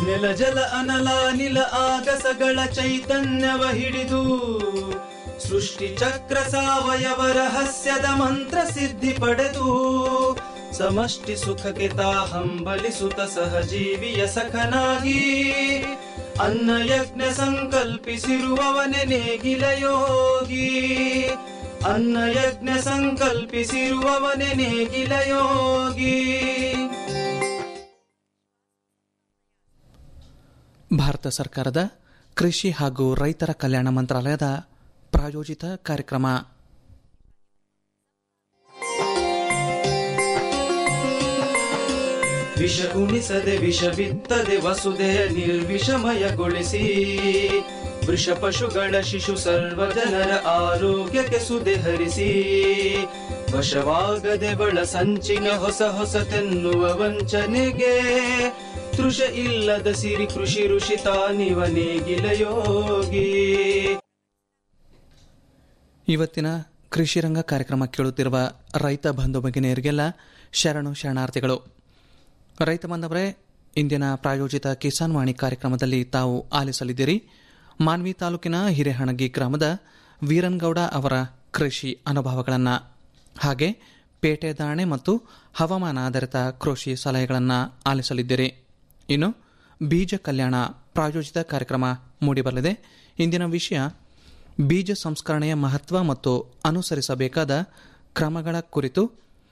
ನೆಲ ಜಲ ಅನಲ ನಿಲ ಆಗಸಗಳ ಚೈತನ್ಯವ ಹಿಡಿದು ಸೃಷ್ಟಿ ಚಕ್ರ ಸಾವಯವ ರಹಸ್ಯದ ಮಂತ್ರ ಸಿದ್ಧಿ ಪಡೆದು ಸಮಷ್ಟಿ ಸುಖಕ್ಕೆ ತಾ ಹಂಬಲಿಸುತ್ತ ಸಹಜೀವಿಯ ಸಖನಾಗಿ ಅನ್ನ ಯಜ್ಞ ಸಂಕಲ್ಪಿಸಿರುವವನೆ ನೇಗಿಲ ಯೋಗಿ ಅನ್ನ ಯಜ್ಞ ಸಂಕಲ್ಪಿಸಿರುವವನೆ ನೇಗಿಲ ಯೋಗಿ ಭಾರತ ಸರ್ಕಾರದ ಕೃಷಿ ಹಾಗೂ ರೈತರ ಕಲ್ಯಾಣ ಮಂತ್ರಾಲಯದ ಪ್ರಾಯೋಜಿತ ಕಾರ್ಯಕ್ರಮ ವಿಷ ಉಣಿಸದೆ ವಿಷ ಬಿತ್ತದೆ ವಸುದೆಯ ನಿರ್ವಿಷಮಯಗೊಳಿಸಿ ವೃಷ ಪಶುಗಳ ಶಿಶು ಸರ್ವ ಜನರ ಆರೋಗ್ಯಕ್ಕೆ ಸುದೆ ಹರಿಸಿ ವಶವಾಗದೆ ಬಳ ಸಂಚಿನ ಹೊಸ ಹೊಸತೆನ್ನುವ ವಂಚನೆಗೆ ತೃಷ ಇಲ್ಲದ ಸಿರಿ ಕೃಷಿ ಋಷಿ ತಾನಿವ ನೇಗಿಲ ಯೋಗಿ ಇವತ್ತಿನ ಕೃಷಿ ರಂಗ ಕಾರ್ಯಕ್ರಮ ಕೇಳುತ್ತಿರುವ ರೈತ ಬಂಧು ಭಗಿನಿಯರಿಗೆಲ್ಲ ಶರಣು ಶರಣಾರ್ಥಿಗಳು ರೈತ ಬಾಂಧವರೇ ಇಂದಿನ ಪ್ರಾಯೋಜಿತ ಕಿಸಾನ್ ವಾಣಿ ಕಾರ್ಯಕ್ರಮದಲ್ಲಿ ತಾವು ಆಲಿಸಲಿದ್ದೀರಿ ಮಾನ್ವಿ ತಾಲೂಕಿನ ಹಿರೇಹಣಗಿ ಗ್ರಾಮದ ವೀರನ್ಗೌಡ ಅವರ ಕೃಷಿ ಅನುಭವಗಳನ್ನು ಹಾಗೆ ಪೇಟೆ ದಾಣೆ ಮತ್ತು ಹವಾಮಾನ ಆಧಾರಿತ ಕೃಷಿ ಸಲಹೆಗಳನ್ನು ಆಲಿಸಲಿದ್ದೀರಿ ಇನ್ನು ಬೀಜ ಕಲ್ಯಾಣ ಪ್ರಾಯೋಜಿತ ಕಾರ್ಯಕ್ರಮ ಮೂಡಿಬರಲಿದೆ ಇಂದಿನ ವಿಷಯ ಬೀಜ ಸಂಸ್ಕರಣೆಯ ಮಹತ್ವ ಮತ್ತು ಅನುಸರಿಸಬೇಕಾದ ಕ್ರಮಗಳ ಕುರಿತು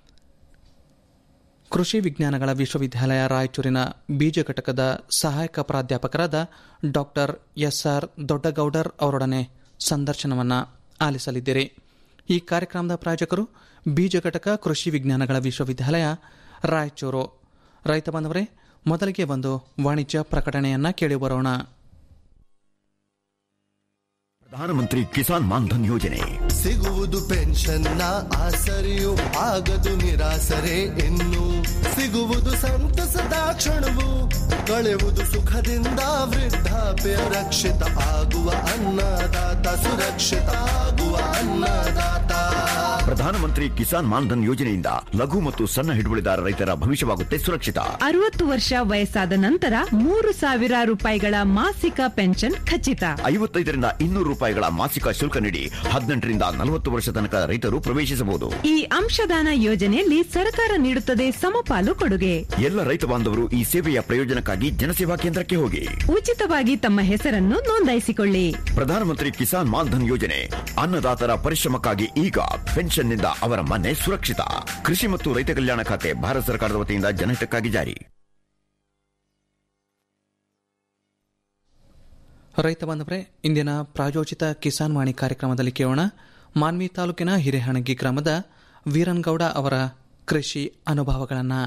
ಕೃಷಿ ವಿಜ್ಞಾನಗಳ ವಿಶ್ವವಿದ್ಯಾಲಯ ರಾಯಚೂರಿನ ಬೀಜ ಘಟಕದ ಸಹಾಯಕ ಪ್ರಾಧ್ಯಾಪಕರಾದ ಡಾಕ್ಟರ್ ಎಸ್ಆರ್ ದೊಡ್ಡಗೌಡರ್ ಅವರೊಡನೆ ಸಂದರ್ಶನವನ್ನು ಆಲಿಸಲಿದ್ದೀರಿ ಈ ಕಾರ್ಯಕ್ರಮದ ಪ್ರಾಯೋಜಕರು ಬೀಜ ಘಟಕ ಕೃಷಿ ವಿಜ್ಞಾನಗಳ ವಿಶ್ವವಿದ್ಯಾಲಯ ರಾಯಚೂರು ರೈತ ಬಾಂಧವರೇ ಮೊದಲಿಗೆ ಒಂದು ವಾಣಿಜ್ಯ ಪ್ರಕಟಣೆಯನ್ನ ಕೇಳಿ ಬರೋಣ ಪ್ರಧಾನಮಂತ್ರಿ ಕಿಸಾನ್ ಮಾನ್ಧನ್ ಯೋಜನೆ ಸಿಗುವುದು ಪೆನ್ಷನ್ನ ಆಸರೆಯು ಆಗದು ನಿರಾಸರೆ ಇನ್ನು ಸಿಗುವುದು ಸಂತಸದ ಕ್ಷಣವು ಕಳೆಯುವುದು ಸುಖದಿಂದ ವೃದ್ಧಾಪ್ಯ ರಕ್ಷಿತ ಆಗುವ ಅನ್ನದಾತ ಸುರಕ್ಷಿತ ಆಗುವ ಅನ್ನದಾತ ಪ್ರಧಾನಮಂತ್ರಿ ಕಿಸಾನ್ ಮಾನ್ಧನ್ ಯೋಜನೆಯಿಂದ ಲಘು ಮತ್ತು ಸಣ್ಣ ಹಿಡುವಳಿದಾರ ರೈತರ ಭವಿಷ್ಯವಾಗುತ್ತೆ ಸುರಕ್ಷಿತ ಅರವತ್ತು ವರ್ಷ ವಯಸ್ಸಾದ ನಂತರ ಮೂರು ಸಾವಿರ ರೂಪಾಯಿಗಳ ಮಾಸಿಕ ಪೆನ್ಷನ್ ಖಚಿತ ಐವತ್ತೈದರಿಂದ ಇನ್ನೂರು ರೂಪಾಯಿಗಳ ಮಾಸಿಕ ಶುಲ್ಕ ನೀಡಿ ಹದಿನೆಂಟರಿಂದ ನಲವತ್ತು ವರ್ಷ ತನಕ ರೈತರು ಪ್ರವೇಶಿಸಬಹುದು ಈ ಅಂಶದಾನ ಯೋಜನೆಯಲ್ಲಿ ಸರ್ಕಾರ ನೀಡುತ್ತದೆ ಸಮಪಾಲು ಕೊಡುಗೆ ಎಲ್ಲ ರೈತ ಬಾಂಧವರು ಈ ಸೇವೆಯ ಪ್ರಯೋಜನಕ್ಕಾಗಿ ಜನಸೇವಾ ಕೇಂದ್ರಕ್ಕೆ ಹೋಗಿ ಉಚಿತವಾಗಿ ತಮ್ಮ ಹೆಸರನ್ನು ನೋಂದಾಯಿಸಿಕೊಳ್ಳಿ ಪ್ರಧಾನಮಂತ್ರಿ ಕಿಸಾನ್ ಮಾನ್ಧನ್ ಯೋಜನೆ ಅನ್ನದಾತರ ಪರಿಶ್ರಮಕ್ಕಾಗಿ ಈಗ ಪೆನ್ಷನ್ನಿಂದ ಅವರ ಮನೆ ಸುರಕ್ಷಿತ ಕೃಷಿ ಮತ್ತು ರೈತ ಕಲ್ಯಾಣ ಖಾತೆ ಭಾರತ ಸರ್ಕಾರದ ವತಿಯಿಂದ ಜನಹಿತಕ್ಕಾಗಿ ಜಾರಿ ರೈತ ಬಾಂಧವರೇ ಇಂದಿನ ಪ್ರಾಯೋಜಿತ ಕಿಸಾನ್ ವಾಣಿ ಕಾರ್ಯಕ್ರಮದಲ್ಲಿ ಕೇಳೋಣ ಮಾನ್ವಿ ತಾಲೂಕಿನ ಹಿರೇಹಣಗಿ ಗ್ರಾಮದ ವೀರನ್ಗೌಡ ಅವರ ಕೃಷಿ ಅನುಭವಗಳನ್ನು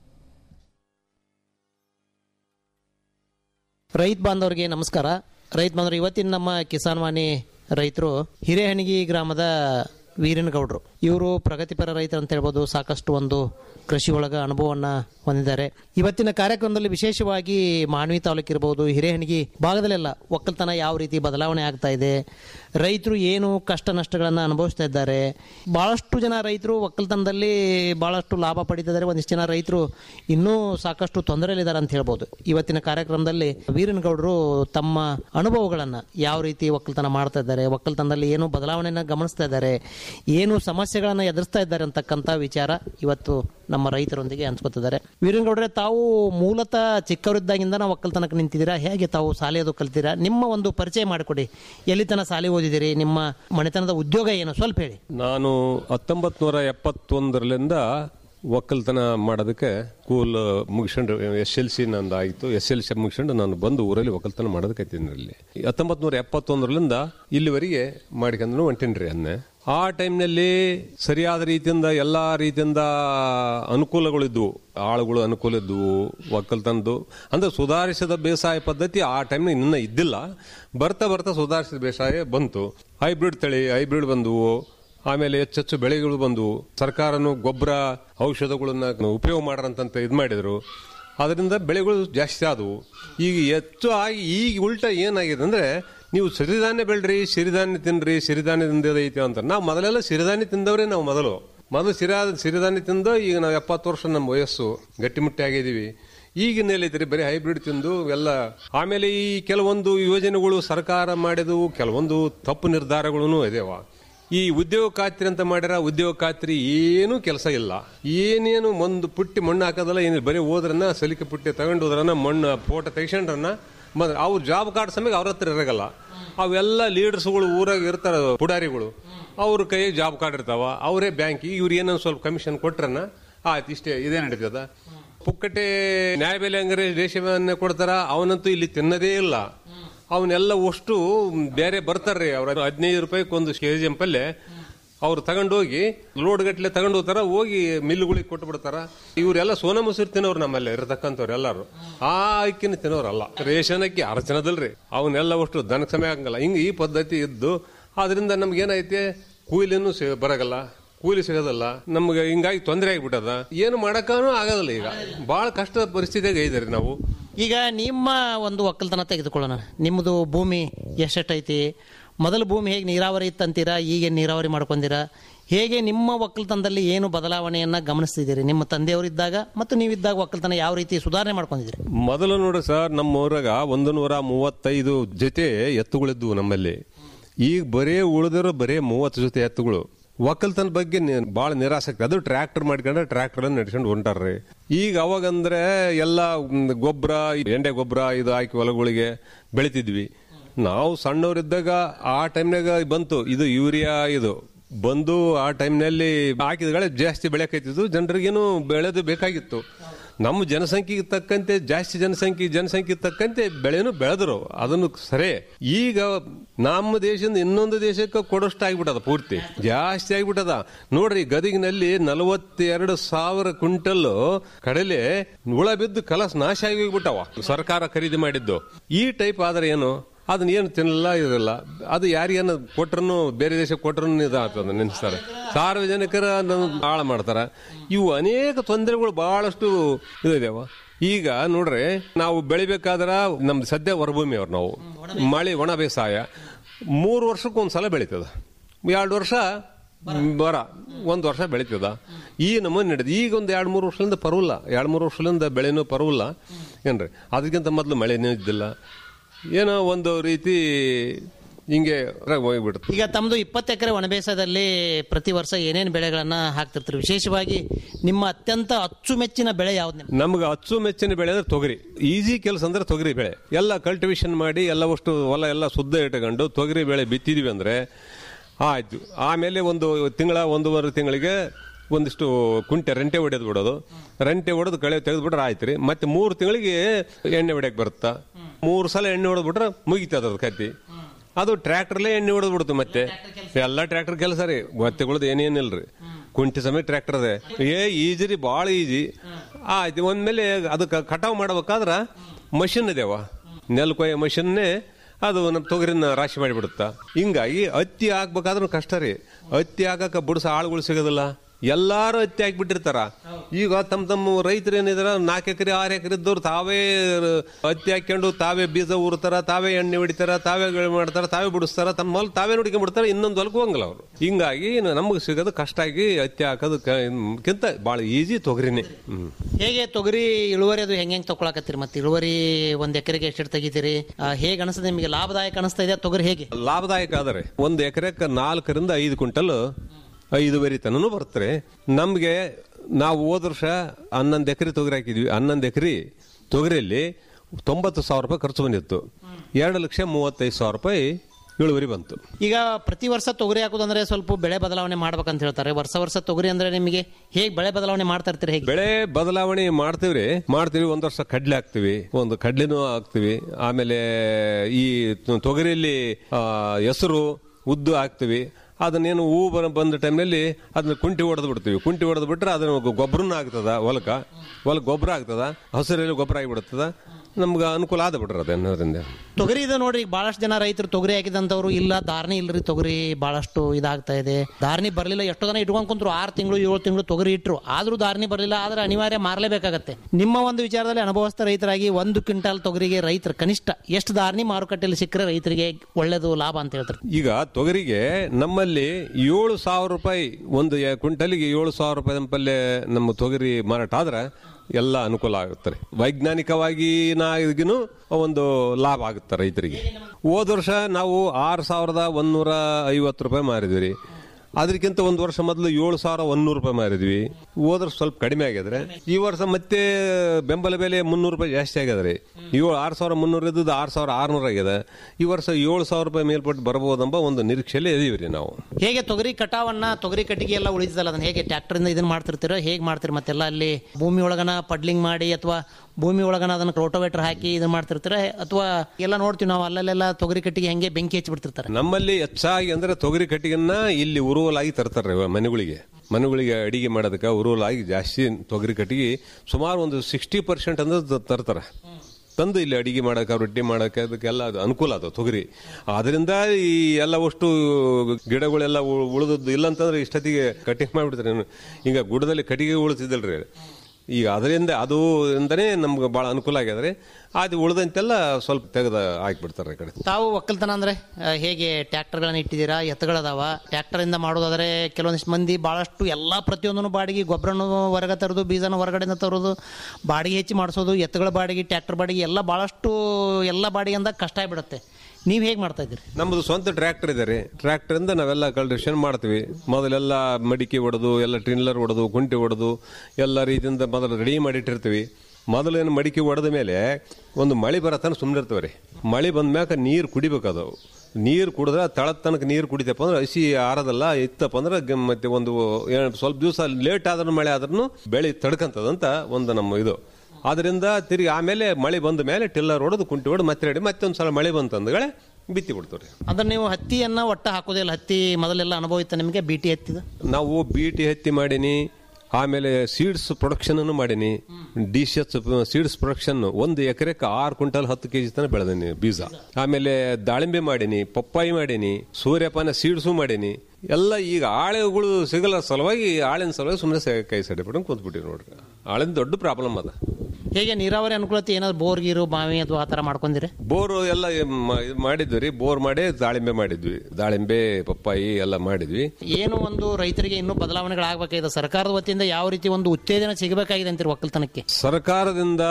ರೈತ ಬಾಂಧವರಿಗೆ ನಮಸ್ಕಾರ ರೈತ ಬಾಂಧವರು ಇವತ್ತಿನ ನಮ್ಮ ಕಿಸಾನ್ ವಾಣಿ ರೈತರು ಹಿರೇಹಣಗಿ ಗ್ರಾಮದ ವೀರನಗೌಡರು ಇವರು ಪ್ರಗತಿಪರ ರೈತರು ಅಂತ ಹೇಳ್ಬೋದು ಸಾಕಷ್ಟು ಒಂದು ಕೃಷಿ ಒಳಗ ಅನುಭವವನ್ನು ಹೊಂದಿದ್ದಾರೆ ಇವತ್ತಿನ ಕಾರ್ಯಕ್ರಮದಲ್ಲಿ ವಿಶೇಷವಾಗಿ ಮಾನ್ವಿ ತಾಲೂಕು ಇರಬಹುದು ಹಿರೇಹಣಗಿ ಭಾಗದಲ್ಲೆಲ್ಲ ಒಕ್ಕಲ್ತನ ಯಾವ ರೀತಿ ಬದಲಾವಣೆ ಆಗ್ತಾ ಇದೆ ರೈತರು ಏನು ಕಷ್ಟ ನಷ್ಟಗಳನ್ನು ಅನುಭವಿಸ್ತಾ ಇದ್ದಾರೆ ಬಹಳಷ್ಟು ಜನ ರೈತರು ಒಕ್ಕಲ್ತನದಲ್ಲಿ ಬಹಳಷ್ಟು ಲಾಭ ಪಡಿತಿದ್ದಾರೆ ಒಂದಿಷ್ಟು ಜನ ರೈತರು ಇನ್ನೂ ಸಾಕಷ್ಟು ತೊಂದರೆಯಲ್ಲಿದ್ದಾರೆ ಅಂತ ಹೇಳ್ಬೋದು ಇವತ್ತಿನ ಕಾರ್ಯಕ್ರಮದಲ್ಲಿ ವೀರನಗೌಡರು ತಮ್ಮ ಅನುಭವಗಳನ್ನು ಯಾವ ರೀತಿ ಒಕ್ಕಲ್ತನ ಮಾಡ್ತಾ ಇದ್ದಾರೆ ಒಕ್ಕಲ್ತನದಲ್ಲಿ ಏನು ಬದಲಾವಣೆಯನ್ನು ಗಮನಿಸ್ತಾ ಇದ್ದಾರೆ ಏನು ಸಮಸ್ಯೆಗಳನ್ನು ಎದುರಿಸ್ತಾ ಇದ್ದಾರೆ ಅಂತಕ್ಕಂಥ ವಿಚಾರ ಇವತ್ತು ನಮ್ಮ ರೈತರೊಂದಿಗೆ ಹಂಚ್ಕೊತಿದ್ದಾರೆ ವೀರನಗೌಡ್ರೆ ತಾವು ಮೂಲತಃ ಚಿಕ್ಕವರಿದ್ದಾಗಿಂದ ನಾವು ಒಕ್ಕಲ್ತನಕ್ಕೆ ನಿಂತಿದ್ದೀರಾ ಹೇಗೆ ತಾವು ಶಾಲೆಯದು ಕಲ್ತೀರಾ ನಿಮ್ಮ ಒಂದು ಪರಿಚಯ ಮಾಡಿಕೊಡಿ ಎಲ್ಲಿ ತನಕ ಶಾಲೆ ಓದಿದಿರಿ ನಿಮ್ಮ ಮನೆತನದ ಉದ್ಯೋಗ ಏನು ಸ್ವಲ್ಪ ಹೇಳಿ ನಾನು ಹತ್ತೊಂಬತ್ ನೂರ ಎಪ್ಪತ್ತೊಂದರಲ್ಲಿಂದ ಒಕ್ಕಲ್ತನ ಮಾಡೋದಕ್ಕೆ ಸ್ಕೂಲ್ ಮುಗಿಸ್ಕೊಂಡು ಎಸ್ ಎಲ್ ಸಿ ನಂದು ಆಯಿತು ಎಸ್ ಎಲ್ ಸಿ ಮುಗಿಸ್ಕೊಂಡು ನಾನು ಬಂದು ಊರಲ್ಲಿ ಒಕ್ಕಲ್ತನ ಮಾಡೋದಕ್ಕೆ ಇಲ್ಲಿ ಹತ್ತೊಂಬತ್ ನೂರ ಎಪ್ಪತ್ತೊಂದರಲ್ಲಿಂದ ಇಲ್ಲಿವರೆಗೆ ಮಾಡ್ಕೊಂಡು ಹೊಂಟೇನ್ರಿ ಅದನ್ನೇ ಆ ಟೈಮ್ನಲ್ಲಿ ಸರಿಯಾದ ರೀತಿಯಿಂದ ಎಲ್ಲ ರೀತಿಯಿಂದ ಅನುಕೂಲಗಳಿದ್ವು ಆಳುಗಳು ಅನುಕೂಲ ಇದ್ವು ಒಕ್ಕಲ್ತನದ್ದು ಅಂದ್ರೆ ಸುಧಾರಿಸಿದ ಬೇಸಾಯ ಪದ್ಧತಿ ಆ ಟೈಮ್ ಇನ್ನೂ ಇದ್ದಿಲ್ಲ ಬರ್ತಾ ಬರ್ತಾ ಸುಧಾರಿಸಿದ ಬೇಸಾಯ ಬಂತು ಹೈಬ್ರಿಡ್ ತಳಿ ಹೈಬ್ರಿಡ್ ಬಂದವು ಆಮೇಲೆ ಹೆಚ್ಚೆಚ್ಚು ಬೆಳೆಗಳು ಬಂದವು ಸರ್ಕಾರನು ಗೊಬ್ಬರ ಔಷಧಗಳನ್ನ ಉಪಯೋಗ ಮಾಡ್ರಂತ ಇದು ಮಾಡಿದ್ರು ಅದರಿಂದ ಬೆಳೆಗಳು ಜಾಸ್ತಿ ಆದವು ಈಗ ಹೆಚ್ಚು ಆಗಿ ಈಗ ಉಲ್ಟಾ ಏನಾಗಿದೆ ಅಂದ್ರೆ ನೀವು ಸಿರಿಧಾನ್ಯ ಬೆಳ್ರಿ ಸಿರಿಧಾನ್ಯ ತಿನ್ರಿ ಸಿರಿಧಾನ್ಯದಿಂದ ಐತಿ ಅಂತ ನಾವು ಮೊದಲೆಲ್ಲ ಸಿರಿಧಾನ್ಯ ತಿಂದವ್ರೆ ನಾವು ಮೊದಲು ಮೊದಲು ಸಿರಾ ಸಿರಿಧಾನ್ಯ ತಿಂದು ಈಗ ನಾವು ಎಪ್ಪತ್ತು ವರ್ಷ ನಮ್ಮ ವಯಸ್ಸು ಗಟ್ಟಿಮುಟ್ಟಿ ಆಗಿದ್ದೀವಿ ಈಗಿನ ಐತ್ರಿ ಬರೀ ಹೈಬ್ರಿಡ್ ತಿಂದು ಎಲ್ಲ ಆಮೇಲೆ ಈ ಕೆಲವೊಂದು ಯೋಜನೆಗಳು ಸರ್ಕಾರ ಮಾಡಿದವು ಕೆಲವೊಂದು ತಪ್ಪು ನಿರ್ಧಾರಗಳೂ ಇದಾವ ಈ ಉದ್ಯೋಗ ಖಾತ್ರಿ ಅಂತ ಮಾಡ್ಯಾರ ಉದ್ಯೋಗ ಖಾತ್ರಿ ಏನೂ ಕೆಲಸ ಇಲ್ಲ ಏನೇನು ಒಂದು ಪುಟ್ಟಿ ಮಣ್ಣು ಹಾಕೋದಲ್ಲ ಏನಿಲ್ಲ ಬರೀ ಹೋದ್ರನ್ನ ಸಲಿಕೆ ಪುಟ್ಟಿ ತಗೊಂಡು ಹೋದ್ರನ್ನ ಮಣ್ಣು ಫೋಟೋ ತೆಗ್ಸ್ಕೊಂಡ್ರನ್ನ ಮತ್ತೆ ಅವ್ರ ಜಾಬ್ ಕಾರ್ಡ್ ಸಮೇತ ಅವ್ರ ಹತ್ರ ಇರಗಲ್ಲ ಅವೆಲ್ಲ ಲೀಡರ್ಸ್ಗಳು ಊರಾಗ ಇರ್ತಾರ ಪುಡಾರಿಗಳು ಅವ್ರ ಕೈ ಜಾಬ್ ಕಾರ್ಡ್ ಇರ್ತಾವ ಅವರೇ ಬ್ಯಾಂಕ್ ಇವ್ರು ಏನೋ ಸ್ವಲ್ಪ ಕಮಿಷನ್ ಕೊಟ್ರನ್ನ ಆಯ್ತು ಇಷ್ಟೇ ಇದೇ ನಡೀತದ ಪುಕ್ಕಟೆ ನ್ಯಾಯಬೆಲೆ ಅಂಗಡಿ ರೇಷವನ್ನ ಕೊಡ್ತಾರ ಅವನಂತೂ ಇಲ್ಲಿ ತಿನ್ನದೇ ಇಲ್ಲ ಅವನ್ನೆಲ್ಲ ಅಷ್ಟು ಬೇರೆ ಬರ್ತಾರ್ರಿ ಅವ್ರ ಹದಿನೈದು ರೂಪಾಯಿಗೆ ಒಂದು ಕೆ ಜಿ ಪಲ್ಲೆ ಅವ್ರು ತಗೊಂಡೋಗಿ ಲೋಡ್ ಗಟ್ಲೆ ತಗೊಂಡು ಹೋಗ್ತಾರ ಹೋಗಿ ಮಿಲ್ಗಳಿಗೆ ಕೊಟ್ಟು ಬಿಡ್ತಾರ ಇವರೆಲ್ಲ ಸೋನಾ ಮಸೂರಿ ತಿನ್ನೋರು ನಮ್ಮಲ್ಲಿ ಇರತಕ್ಕಂಥವ್ರು ಎಲ್ಲಾರು ಆ ಅಕ್ಕಿನ ತಿನ್ನೋರಲ್ಲ ರೇಷನ್ ಅಕ್ಕಿ ಅರ್ಚನದಲ್ರಿ ಅವನ್ನೆಲ್ಲ ಅಷ್ಟು ದನಕ್ಕೆ ಸಮಯ ಆಗಂಗಿಲ್ಲ ಹಿಂಗ ಈ ಪದ್ಧತಿ ಇದ್ದು ಆದ್ರಿಂದ ನಮ್ಗೆ ಏನೈತೆ ಕೂಲಿನೂ ಸಿ- ಬರಗಲ್ಲ ಕೂಲಿ ಸಿಗೋದಲ್ಲ ನಮ್ಗೆ ಹಿಂಗಾಗಿ ತೊಂದರೆ ಆಗ್ಬಿಟ್ಟದ ಏನು ಮಾಡಕ್ಕಾನು ಆಗೋದಿಲ್ಲ ಈಗ ಬಹಳ ಕಷ್ಟದ ಪರಿಸ್ಥಿತಿಯಾಗ ಇದ್ದಾರೆ ನಾವು ಈಗ ನಿಮ್ಮ ಒಂದು ಒಕ್ಕಲ್ತನ ತೆಗೆದುಕೊಳ್ಳೋಣ ನಿಮ್ಮದು ಭೂಮಿ ಎಷ್ಟೆಷ್ಟೈತಿ ಮೊದಲು ಭೂಮಿ ಹೇಗೆ ನೀರಾವರಿ ಇತ್ತಂತೀರಾ ಈಗ ನೀರಾವರಿ ಮಾಡ್ಕೊಂತೀರಾ ಹೇಗೆ ನಿಮ್ಮ ಒಕ್ಕಲ್ತನದಲ್ಲಿ ಏನು ಬದಲಾವಣೆಯನ್ನ ಗಮನಿಸ್ತಿದ್ದೀರಿ ನಿಮ್ಮ ತಂದೆಯವರಿದ್ದಾಗ ಮತ್ತು ನೀವಿದ್ದಾಗ ಒಕ್ಕಲ್ತನ ಯಾವ ರೀತಿ ಸುಧಾರಣೆ ಮಾಡ್ಕೊಂಡಿದ್ದೀರಿ ಮೊದಲು ನೋಡ್ರಿ ಸರ್ ನಮ್ಮ ಊರಾಗ ಒಂದು ನೂರ ಮೂವತ್ತೈದು ಜೊತೆ ಎತ್ತುಗಳಿದ್ವು ನಮ್ಮಲ್ಲಿ ಈಗ ಬರೇ ಉಳಿದಿರೋ ಬರೇ ಮೂವತ್ತು ಜೊತೆ ಎತ್ತುಗಳು ಒಕ್ಕಲ್ತನ ಬಗ್ಗೆ ನಿ- ಬಾಳ ನಿರಾಸಕ್ತಿ ಅದು ಟ್ರ್ಯಾಕ್ಟರ್ ಮಾಡ್ಕೊಂಡ್ರೆ ಟ್ರ್ಯಾಕ್ಟರ್ ನಡ್ಸ್ಕೊಂಡು ಹೊಂಟಾರ್ರಿ ಈಗ ಅವಾಗಂದ್ರೆ ಎಲ್ಲ ಗೊಬ್ಬರ ಎಂಡೆ ಗೊಬ್ಬರ ಇದು ಹಾಕಿ ಹೊಲಗಳಿಗೆ ಬೆಳಿತಿದ್ವಿ ನಾವು ಸಣ್ಣವರಿದ್ದಾಗ ಆ ಟೈಮ್ನಾಗ ಬಂತು ಇದು ಯೂರಿಯಾ ಇದು ಬಂದು ಆ ಟೈಮ್ನಲ್ಲಿ ಹಾಕಿದಗಳೇ ಜಾಸ್ತಿ ಬೆಳೆಕೈತಿದ್ದು ಜನರಿಗೇನು ಬೆಳೆದು ಬೇಕಾಗಿತ್ತು ನಮ್ಮ ಜನಸಂಖ್ಯೆಗೆ ತಕ್ಕಂತೆ ಜಾಸ್ತಿ ಜನಸಂಖ್ಯೆ ಜನಸಂಖ್ಯೆ ತಕ್ಕಂತೆ ಬೆಳೆನು ಬೆಳೆದ್ರು ಅದನ್ನು ಸರಿ ಈಗ ನಮ್ಮ ದೇಶದಿಂದ ಇನ್ನೊಂದು ದೇಶಕ್ಕೆ ಕೊಡೋಷ್ಟು ಆಗ್ಬಿಟ್ಟದ ಪೂರ್ತಿ ಜಾಸ್ತಿ ಆಗ್ಬಿಟ್ಟದ ನೋಡ್ರಿ ಗದಗಿನಲ್ಲಿ ನಲವತ್ತೆರಡು ಸಾವಿರ ಕ್ವಿಂಟಲ್ ಕಡಲೆ ಹುಳ ಬಿದ್ದು ಕಲಸ್ ನಾಶ ಆಗಿ ಹೋಗ್ಬಿಟ್ಟವ ಸರ್ಕಾರ ಖರೀದಿ ಮಾಡಿದ್ದು ಈ ಟೈಪ್ ಆದ್ರೆ ಏನು ಅದನ್ನ ಏನು ತಿನ್ನಲ್ಲ ಇರಲ್ಲ ಅದು ಯಾರಿಗೇನು ಕೊಟ್ರು ಬೇರೆ ದೇಶಕ್ಕೆ ಕೊಟ್ರು ಇದಾಗ್ತದ ನೆನೆಸ್ತಾರೆ ಸಾರ್ವಜನಿಕರ ಹಾಳು ಮಾಡ್ತಾರ ಇವು ಅನೇಕ ತೊಂದರೆಗಳು ಬಹಳಷ್ಟು ಇದಾವ ಈಗ ನೋಡ್ರಿ ನಾವು ಬೆಳಿಬೇಕಾದ್ರ ನಮ್ದು ಸದ್ಯ ಹೊರಭೂಮಿ ಅವ್ರು ನಾವು ಮಳೆ ಒಣ ಬೇಸಾಯ ಮೂರು ವರ್ಷಕ್ಕೆ ಒಂದು ಸಲ ಬೆಳೀತದ ಎರಡು ವರ್ಷ ಬರ ಒಂದು ವರ್ಷ ಬೆಳೀತದ ಈ ನಮೂನೆ ನಡೆದ ಈಗ ಒಂದು ಎರಡು ಮೂರು ವರ್ಷದಿಂದ ಪರವಿಲ್ಲ ಎರಡು ಮೂರು ವರ್ಷದಿಂದ ಬೆಳೆನೂ ಪರವಿಲ್ಲ ಏನ್ರಿ ಅದಕ್ಕಿಂತ ಮೊದಲು ಮಳೆನೂ ಇದ್ದಿಲ್ಲ ಏನೋ ಒಂದು ರೀತಿ ಹಿಂಗೆ ಹೋಗ್ಬಿಡುತ್ತೆ ಈಗ ತಮ್ಮದು ಇಪ್ಪತ್ತು ಎಕರೆ ಒಣಬೇಸಾಯದಲ್ಲಿ ಪ್ರತಿ ವರ್ಷ ಏನೇನು ಬೆಳೆಗಳನ್ನ ಹಾಕ್ತಿರ್ತೀರಿ ವಿಶೇಷವಾಗಿ ನಿಮ್ಮ ಅತ್ಯಂತ ಅಚ್ಚುಮೆಚ್ಚಿನ ಬೆಳೆ ಯಾವ್ದು ನಿಮ್ಗೆ ನಮ್ಗೆ ಅಚ್ಚು ಮೆಚ್ಚಿನ ಬೆಳೆ ಅಂದ್ರೆ ತೊಗರಿ ಈಸಿ ಕೆಲಸ ಅಂದ್ರೆ ತೊಗರಿ ಬೆಳೆ ಎಲ್ಲ ಕಲ್ಟಿವೇಶನ್ ಮಾಡಿ ಎಲ್ಲ ಅಷ್ಟು ಹೊಲ ಎಲ್ಲ ಶುದ್ಧ ಇಟ್ಕೊಂಡು ತೊಗರಿ ಬೆಳೆ ಬಿತ್ತಿದ್ವಿ ಅಂದ್ರೆ ಆಯ್ತು ಆಮೇಲೆ ಒಂದು ತಿಂಗಳ ಒಂದೂವರೆ ತಿಂಗಳಿಗೆ ಒಂದಿಷ್ಟು ಕುಂಟೆ ರೆಂಟೆ ಹೊಡೆದು ಬಿಡೋದು ರೆಂಟೆ ಹೊಡೆದು ಕಳೆ ತೆಗೆದ್ಬಿಟ್ರೆ ಆಯ್ತು ರೀ ಮತ್ತೆ ಮೂರು ತಿಂಗಳಿಗೆ ಎಣ್ಣೆ ಹೊಡ್ಯಕ್ ಬರುತ್ತಾ ಮೂರು ಸಲ ಎಣ್ಣೆ ಹೊಡೆದ್ಬಿಟ್ರೆ ಮುಗಿತದ ಅದ್ರ ಕತ್ತಿ ಅದು ಟ್ರ್ಯಾಕ್ಟರ್ಲೇ ಎಣ್ಣೆ ಹೊಡೆದ್ ಬಿಡುತ್ತೆ ಮತ್ತೆ ಎಲ್ಲ ಟ್ರ್ಯಾಕ್ಟರ್ ಕೆಲಸ ರೀ ಗೊತ್ತಿಗಳದ್ದು ಏನೇನಿಲ್ರಿ ಕುಂಟಿ ಸಮೇತ ಟ್ರ್ಯಾಕ್ಟರ್ ಅದೇ ಏ ಈಜಿ ರೀ ಭಾಳ ಈಜಿ ಆಯ್ತು ಒಂದ್ಮೇಲೆ ಅದಕ್ಕೆ ಕಟಾವ್ ಮಾಡ್ಬೇಕಾದ್ರ ಮಷಿನ್ ಇದೇವ ನೆಲ್ ಕೊಯ್ಯೋ ಮಷಿನ್ನೇ ಅದು ನಮ್ಮ ತೊಗರಿನ ರಾಶಿ ಮಾಡಿಬಿಡುತ್ತಾ ಹಿಂಗಾಗಿ ಹತ್ತಿ ಹಾಕ್ಬೇಕಾದ್ರೂ ಕಷ್ಟ ರೀ ಹತ್ತಿ ಹಾಕಕ್ಕೆ ಬುಡ್ಸ ಆಳುಗಳು ಸಿಗೋದಿಲ್ಲ ಎಲ್ಲಾರು ಹತ್ತಿ ಹಾಕ್ಬಿಟ್ಟಿರ್ತಾರ ಈಗ ತಮ್ಮ ತಮ್ಮ ರೈತರು ಏನಿದಾರ ನಾಲ್ಕು ಎಕರೆ ಆರು ಎಕರೆ ಇದ್ದವ್ರು ತಾವೇ ಹತ್ತಿ ಹಾಕೊಂಡು ತಾವೇ ಬೀಜ ಊರ್ತಾರ ತಾವೇ ಎಣ್ಣೆ ಹೊಡಿತಾರ ತಾವೇ ಗಳು ಮಾಡ್ತಾರ ತಾವೇ ಬಿಡಿಸ್ತಾರ ತಮ್ಮ ಹೊಲ ತಾವೇ ನೋಡ್ಕೊಂಡ್ಬಿಡ್ತಾರ ಇನ್ನೊಂದು ಹೊಲಕ್ಕೆ ಹೋಗಂಗಿಲ್ಲ ಅವರು ಹಿಂಗಾಗಿ ನಮಗೆ ಸಿಗೋದು ಕಷ್ಟ ಆಗಿ ಹತ್ತಿ ಹಾಕೋದಕ್ಕಿಂತ ಭಾಳ ಈಜಿ ತೊಗರಿನೇ ಹ್ಮ್ ಹೇಗೆ ತೊಗರಿ ಇಳುವರಿ ಅದು ಹೆಂಗೆ ಹೆಂಗೆ ತಗೊಳಕತ್ತೀರಿ ಮತ್ತೆ ಇಳುವರಿ ಒಂದ್ ಎಕರೆಗೆ ಎಷ್ಟು ತೆಗಿತೀರಿ ಆ, ಹೇಗೆ ಅನಿಸ್ತದೆ ನಿಮಗೆ ಲಾಭದಾಯಕ ಅನಿಸ್ತಾ ಇದೆ ತೊಗರಿ ಹೇಗೆ ಲಾಭದಾಯಕ ಆದರೆ ಒಂದು ಎಕರೆಕ್ಕೆ ನಾಲ್ಕರಿಂದ ಐದು ಕ್ವಿಂಟಲ್ ಐದುವರೆ ತನೂ ಬರ್ತರೆ ನಮಗೆ ನಾವು ಹೋದ ವರ್ಷ ಹನ್ನೊಂದು ಎಕರೆ ತೊಗರಿ ಹಾಕಿದ್ವಿ ಹನ್ನೊಂದು ಎಕರೆ ತೊಗರಿಯಲ್ಲಿ ತೊಂಬತ್ತು ಸಾವಿರ ರೂಪಾಯಿ ಖರ್ಚು ಬಂದಿತ್ತು ಎರಡು ಲಕ್ಷ ಮೂವತ್ತೈದು ಸಾವಿರ ರೂಪಾಯಿ ಇಳುವರಿ ಬಂತು ಈಗ ಪ್ರತಿ ವರ್ಷ ತೊಗರಿ ಹಾಕೋದಂದ್ರೆ ಸ್ವಲ್ಪ ಬೆಳೆ ಬದಲಾವಣೆ ಮಾಡ್ಬೇಕಂತ ಹೇಳ್ತಾರೆ ವರ್ಷ ವರ್ಷ ತೊಗರಿ ಅಂದ್ರೆ ನಿಮಗೆ ಹೇಗೆ ಬೆಳೆ ಬದಲಾವಣೆ ಮಾಡ್ತಾ ಇರ್ತೀರಿ ಹೇಗೆ ಬೆಳೆ ಬದಲಾವಣೆ ಮಾಡ್ತೀವ್ರಿ ಮಾಡ್ತೀವಿ ಒಂದ್ ವರ್ಷ ಕಡ್ಲೆ ಹಾಕ್ತಿವಿ ಒಂದು ಕಡ್ಲೆನೂ ಹಾಕ್ತಿವಿ ಆಮೇಲೆ ಈ ತೊಗರಿಯಲ್ಲಿ ಆ, ಹೆಸರು ಉದ್ದು ಹಾಕ್ತಿವಿ ಅದನ್ನೇನು ಹೂ ಬರ ಬಂದ ಟೈಮ್ನಲ್ಲಿ ಅದನ್ನ ಕುಂಟಿ ಹೊಡೆದು ಬಿಡ್ತೀವಿ ಕುಂಟಿ ಹೊಡೆದು ಬಿಟ್ರೆ ಅದನ್ನ ಗೊಬ್ಬರನೂ ಆಗ್ತದ ಹೊಲಕ್ಕ ಹೊಲಕ್ಕೆ ಗೊಬ್ಬರ ಆಗ್ತದ ಹಸಿರಲ್ಲಿ ಗೊಬ್ಬರ ಆಗಿಬಿಡ್ತದ ನಮ್ಗೆ ಅನುಕೂಲ ಆದ ಬಿಡ್ರಿ ಅದನ್ನೋದ್ರಿಂದ ತೊಗರಿ ಇದು ನೋಡ್ರಿ ಈಗ ಬಹಳಷ್ಟು ಜನ ರೈತರು ತೊಗರಿ ಹಾಕಿದಂತವ್ರು ಇಲ್ಲ ಧಾರಣೆ ಇಲ್ರಿ ತೊಗರಿ ಬಹಳಷ್ಟು ಇದಾಗ್ತಾ ಇದೆ ಧಾರಣೆ ಬರಲಿಲ್ಲ ಎಷ್ಟೋ ಜನ ಇಟ್ಕೊಂಡ್ ಕುಂತ್ರು ಆರು ತಿಂಗಳು ಏಳು ತಿಂಗಳು ತೊಗರಿ ಇಟ್ರು ಆದ್ರೂ ಧಾರಣೆ ಬರಲಿಲ್ಲ ಆದ್ರೆ ಅನಿವಾರ್ಯ ಮಾರಲೇಬೇಕಾಗತ್ತೆ ನಿಮ್ಮ ಒಂದು ವಿಚಾರದಲ್ಲಿ ಅನುಭವಸ್ಥ ರೈತರಾಗಿ ಒಂದು ಕ್ವಿಂಟಾಲ್ ತೊಗರಿಗೆ ರೈತರು ಕನಿಷ್ಠ ಎಷ್ಟು ಧಾರಣೆ ಮಾರುಕಟ್ಟೆಯಲ್ಲಿ ಸಿಕ್ಕರೆ ರೈತರಿಗೆ ಒಳ್ಳೇದು ಲಾಭ ಅಂತ ಹೇಳ್ತಾರೆ ಈಗ ತೊಗರಿಗೆ ನಮ್ಮಲ್ಲಿ ಏಳು ಸಾವಿರ ರೂಪಾಯಿ ಒಂದು ಎ- ಕ್ವಿಂಟಲಿಗೆ ಏಳು ಸಾವಿರ ರೂಪಾಯಿ ಪಲ್ಲೆ ನಮ್ಮ ತೊಗರಿ ಮಾರಾಟ ಆದ್ರೆ ಎಲ್ಲ ಅನುಕೂಲ ಆಗುತ್ತಾರೆ ವೈಜ್ಞಾನಿಕವಾಗಿ ನಾಗಿನೂ ಒಂದು ಲಾಭ ಆಗುತ್ತೆ ರೈತರಿಗೆ ಹೋದ ವರ್ಷ ನಾವು ಆರು ಸಾವಿರದ ಒಂದೂರ ಐವತ್ತು ರೂಪಾಯಿ ಮಾರಿದ್ವಿ ರೀ ಅದಕ್ಕಿಂತ ಒಂದು ವರ್ಷ ಮೊದಲು ಏಳು ಸಾವಿರ ಒಂದೂರು ರೂಪಾಯಿ ಮಾರಿದ್ವಿ ಹೋದ ವರ್ಷ ಸ್ವಲ್ಪ ಕಡಿಮೆ ಆಗಿದ್ರೆ ಈ ವರ್ಷ ಮತ್ತೆ ಬೆಂಬಲ ಬೆಲೆ ಮುನ್ನೂರು ರೂಪಾಯಿ ಜಾಸ್ತಿ ಆಗ್ಯದ್ರಿ ಏಳು ಆರು ಸಾವಿರ ಮುನ್ನೂರು ಇದ್ದದ್ದು ಆರು ಸಾವಿರ ಆರುನೂರ ಆಗಿದೆ ಈ ವರ್ಷ ಏಳು ಸಾವಿರ ರೂಪಾಯಿ ಮೇಲ್ಪಟ್ಟು ಬರ್ಬೋದೆಂಬ ಒಂದು ನಿರೀಕ್ಷೆಯಲ್ಲಿ ಇದೀವಿ ರೀ ನಾವು ಹೇಗೆ ತೊಗರಿ ಕಟಾವನ್ನ ತೊಗರಿ ಕಟ್ಟಿಗೆ ಎಲ್ಲ ಉಳಿತದಲ್ಲ ಅದನ್ನ ಹೇಗೆ ಟ್ರ್ಯಾಕ್ಟರ್ ಇಂದ ಇದನ್ನ ಮಾಡ್ತಿರ್ತೀರೋ ಹೇಗೆ ಮಾಡ್ತೀರಿ ಮತ್ತೆಲ್ಲ ಅಲ್ಲಿ ಭೂಮಿ ಒಳಗನ ಪಡ್ಲಿಂಗ್ ಮಾಡಿ ಅಥವಾ ಭೂಮಿ ಒಳಗನ ಅದನ್ನ ರೋಟೋವೇಟರ್ ಹಾಕಿ ಇದನ್ನ ಮಾಡ್ತಿರ್ತೀರ ಅಥವಾ ಎಲ್ಲ ನೋಡ್ತೀವಿ ನಾವು ಅಲ್ಲೆಲ್ಲ ತೊಗರಿ ಕಟ್ಟಿಗೆ ಹೆಂಗೆ ಬೆಂಕಿ ಹಚ್ಚಿ ಬಿಡ್ತಿರ್ತಾರೆ ನಮ್ಮಲ್ಲಿ ಹೆಚ್ಚಾಗಿ ಅಂದ್ರೆ ತೊಗರಿ ಕಟ್ಟಿಗೆನ್ನ ಇಲ್ಲಿ ಉರುವಲಾಗಿ ತರ್ತಾರೆ ಮನೆಗಳಿಗೆ ಮನೆಗಳಿಗೆ ಅಡಿಗೆ ಮಾಡೋದಕ್ಕೆ ಉರುವಲಾಗಿ ಜಾಸ್ತಿ ತೊಗರಿ ಕಟ್ಟಿಗೆ ಸುಮಾರು ಒಂದು ಸಿಕ್ಸ್ಟಿ ಪರ್ಸೆಂಟ್ ಅಂದ್ರೆ ತರ್ತಾರೆ ತಂದು ಇಲ್ಲಿ ಅಡಿಗೆ ಮಾಡಕ್ಕೆ ರೊಟ್ಟಿ ಮಾಡಕ್ಕೆ ಅದಕ್ಕೆಲ್ಲ ಅದು ಅನುಕೂಲ ಅದು ತೊಗರಿ ಅದರಿಂದ ಈ ಎಲ್ಲ ಅಷ್ಟು ಗಿಡಗಳೆಲ್ಲ ಉ- ಉಳಿದದ್ದು ಇಲ್ಲ ಅಂತಂದ್ರೆ ಇಷ್ಟೊತ್ತಿಗೆ ಕಟಿಂಗ್ ಮಾಡಿಬಿಡ್ತಾರೆ ಈಗ ಗುಡ್ಡದಲ್ಲಿ ಕಟ್ಟಿಗೆ ಉಳಿತಿದ್ದಲ್ರಿ ಈಗ ಅದರಿಂದ ಅದು ಇಂದನೇ ನಮ್ಗೆ ಭಾಳ ಅನುಕೂಲ ಆಗ್ಯದ್ರಿ ಅದು ಉಳಿದಂತೆಲ್ಲ ಸ್ವಲ್ಪ ತೆಗೆದು ಹಾಕಿಬಿಡ್ತಾರೆ ಈ ಕಡೆ ತಾವು ಒಕ್ಕಲ್ತನ ಅಂದ್ರೆ ಆ, ಹೇಗೆ ಟ್ರ್ಯಾಕ್ಟರ್ಗಳನ್ನ ಇಟ್ಟಿದ್ದೀರಾ ಎತ್ತುಗಳದಾವ ಟ್ರ್ಯಾಕ್ಟರ್ ಇಂದ ಮಾಡೋದಾದ್ರೆ ಕೆಲವೊಂದಿಷ್ಟು ಮಂದಿ ಬಹಳಷ್ಟು ಎಲ್ಲಾ ಪ್ರತಿಯೊಂದನ್ನು ಬಾಡಿಗೆ ಗೊಬ್ಬರನು ಹೊರಗೆ ತರೋದು ಬೀಜನ ಹೊರಗಡೆಯಿಂದ ತರೋದು ಬಾಡಿಗೆ ಹೆಚ್ಚಿ ಮಾಡಿಸೋದು ಎತ್ತುಗಳ ಬಾಡಿಗೆ ಟ್ರ್ಯಾಕ್ಟರ್ ಬಾಡಿಗೆ ಎಲ್ಲ ಬಹಳಷ್ಟು ಎಲ್ಲ ಬಾಡಿಗೆ ಅಂದಾಗ ಕಷ್ಟ ಆಗ್ಬಿಡುತ್ತೆ ನೀವು ಹೇಗೆ ಮಾಡ್ತಾ ಇದ್ದೀರಿ ನಮ್ಮದು ಸ್ವಂತ ಟ್ರ್ಯಾಕ್ಟರ್ ಇದೆ ರೀ ಟ್ರ್ಯಾಕ್ಟರ್ ಇಂದ ನಾವೆಲ್ಲ ಕಲ್ಟಿವೇಶನ್ ಮಾಡ್ತೀವಿ ಮೊದಲೆಲ್ಲ ಮಡಿಕೆ ಹೊಡೆದು ಎಲ್ಲ ಟ್ರಿನ್ಲರ್ ಹೊಡೆದು ಕುಂಟೆ ಹೊಡೆದು ಎಲ್ಲ ರೀತಿಯಿಂದ ಮೊದಲು ರೆಡಿ ಮಾಡಿಟ್ಟಿರ್ತೀವಿ ಮೊದಲೇನು ಮಡಿಕೆ ಹೊಡೆದ ಮೇಲೆ ಒಂದು ಮಳೆ ಬರತನ ಸುಮ್ಮನೆ ಇರ್ತವೆ ರೀ ಮಳೆ ಬಂದ ಮ್ಯಾಕ ನೀರು ಕುಡಿಬೇಕು ಅದು ನೀರು ಕುಡಿದ್ರೆ ತಳದ ತನಕ ನೀರು ಕುಡಿತಪ್ಪ ಅಂದ್ರೆ ಹಸಿ ಆರದಲ್ಲ ಇತ್ತಪ್ಪ ಅಂದ್ರೆ ಗ- ಮತ್ತೆ ಒಂದು ಏನ್ ಸ್ವಲ್ಪ ದಿವಸ ಲೇಟ್ ಆದ್ರೂ ಮಳೆ ಆದ್ರೂ ಬೆಳೆ ತಡ್ಕಂತದಂತ ಒಂದು ನಮ್ಮ ಇದು ಅದರಿಂದ ತಿರುಗಿ ಆಮೇಲೆ ಮಳೆ ಬಂದ ಮೇಲೆ ಟಿಲ್ಲರ್ ಹೊಡೆದು ಕುಂಟಿ ಹೊಡೆದು ಮತ್ತೆ ರೆಡಿ ಮತ್ತೆ ಒಂದು ಸಲ ಮಳೆ ಬಂತಂದ್ಗಳೇ ಬಿತ್ತಿ ಬಿಡ್ತೀವಿ ಅಂದ್ರೆ ನೀವು ಹತ್ತಿಯನ್ನ ಒಟ್ಟ ಹಾಕೋದಿಲ್ಲ ಹತ್ತಿ ಮೊದಲೆಲ್ಲ ಅನುಭವ ಇತ್ತು ನಿಮಗೆ ಬಿಟಿ ಹತ್ತಿದ ನಾವು ಬೀಟಿ ಹತ್ತಿ ಮಾಡೀನಿ ಆಮೇಲೆ ಸೀಡ್ಸ್ ಪ್ರೊಡಕ್ಷನ್ ಅನ್ನು ಮಾಡೀನಿ D C H seeds production ಒಂದು ಎಕರೆಕ್ಕೆ ಆರು ಕ್ವಿಂಟಲ್ ಹತ್ತು ಕೆಜಿ ತನಕ ಬೆಳೆದೀನಿ ಬೀಜ ಆಮೇಲೆ ದಾಳಿಂಬೆ ಮಾಡೀನಿ ಪಪ್ಪಾಯಿ ಮಾಡೀನಿ ಸೂರ್ಯಪಾನ ಸೀಡ್ಸು ಮಾಡೀನಿ ಎಲ್ಲ ಈಗ ಆಳೆಗಳು ಸಿಗಲ್ಲ ಸಲುವಾಗಿ ಆಳಿನ ಸಲುವಾಗಿ ಸುಮ್ಮನೆ ಕೈ ಸೈಡ್ ಬಿಟ್ಟು ಕೂತ್ಬಿಟ್ಟಿವಿ ನೋಡ್ರಿ ಆಳಿನ ದೊಡ್ಡ ಪ್ರಾಬ್ಲಮ್ ಅದ ಹೇಗೆ ನೀರಾವರಿ ಅನುಕೂಲತೆ ಏನಾದ್ರು ಬೋರ್ ಗೀರು ಬಾವಿ ಅಥವಾ ಆ ಥರ ಮಾಡ್ಕೊಂಡಿರಿ ಬೋರ್ ಎಲ್ಲ ಮ- ಇದ್ ಮಾಡಿದ್ವಿ ರೀ ಬೋರ್ ಮಾಡಿ ದಾಳಿಂಬೆ ಮಾಡಿದ್ವಿ ದಾಳಿಂಬೆ ಪಪ್ಪಾಯಿ ಎಲ್ಲ ಮಾಡಿದ್ವಿ ಏನು ಒಂದು ರೈತರಿಗೆ ಇನ್ನೂ ಬದಲಾವಣೆಗಳಾಗಬೇಕಾಗಿದೆ ಸರ್ಕಾರದ ವತಿಯಿಂದ ಯಾವ ರೀತಿ ಒಂದು ಉತ್ತೇಜನ ಸಿಗಬೇಕಾಗಿದೆ ಅಂತೀರಿ ಒಕ್ಕಲ್ತನಕ್ಕೆ ಸರ್ಕಾರದಿಂದ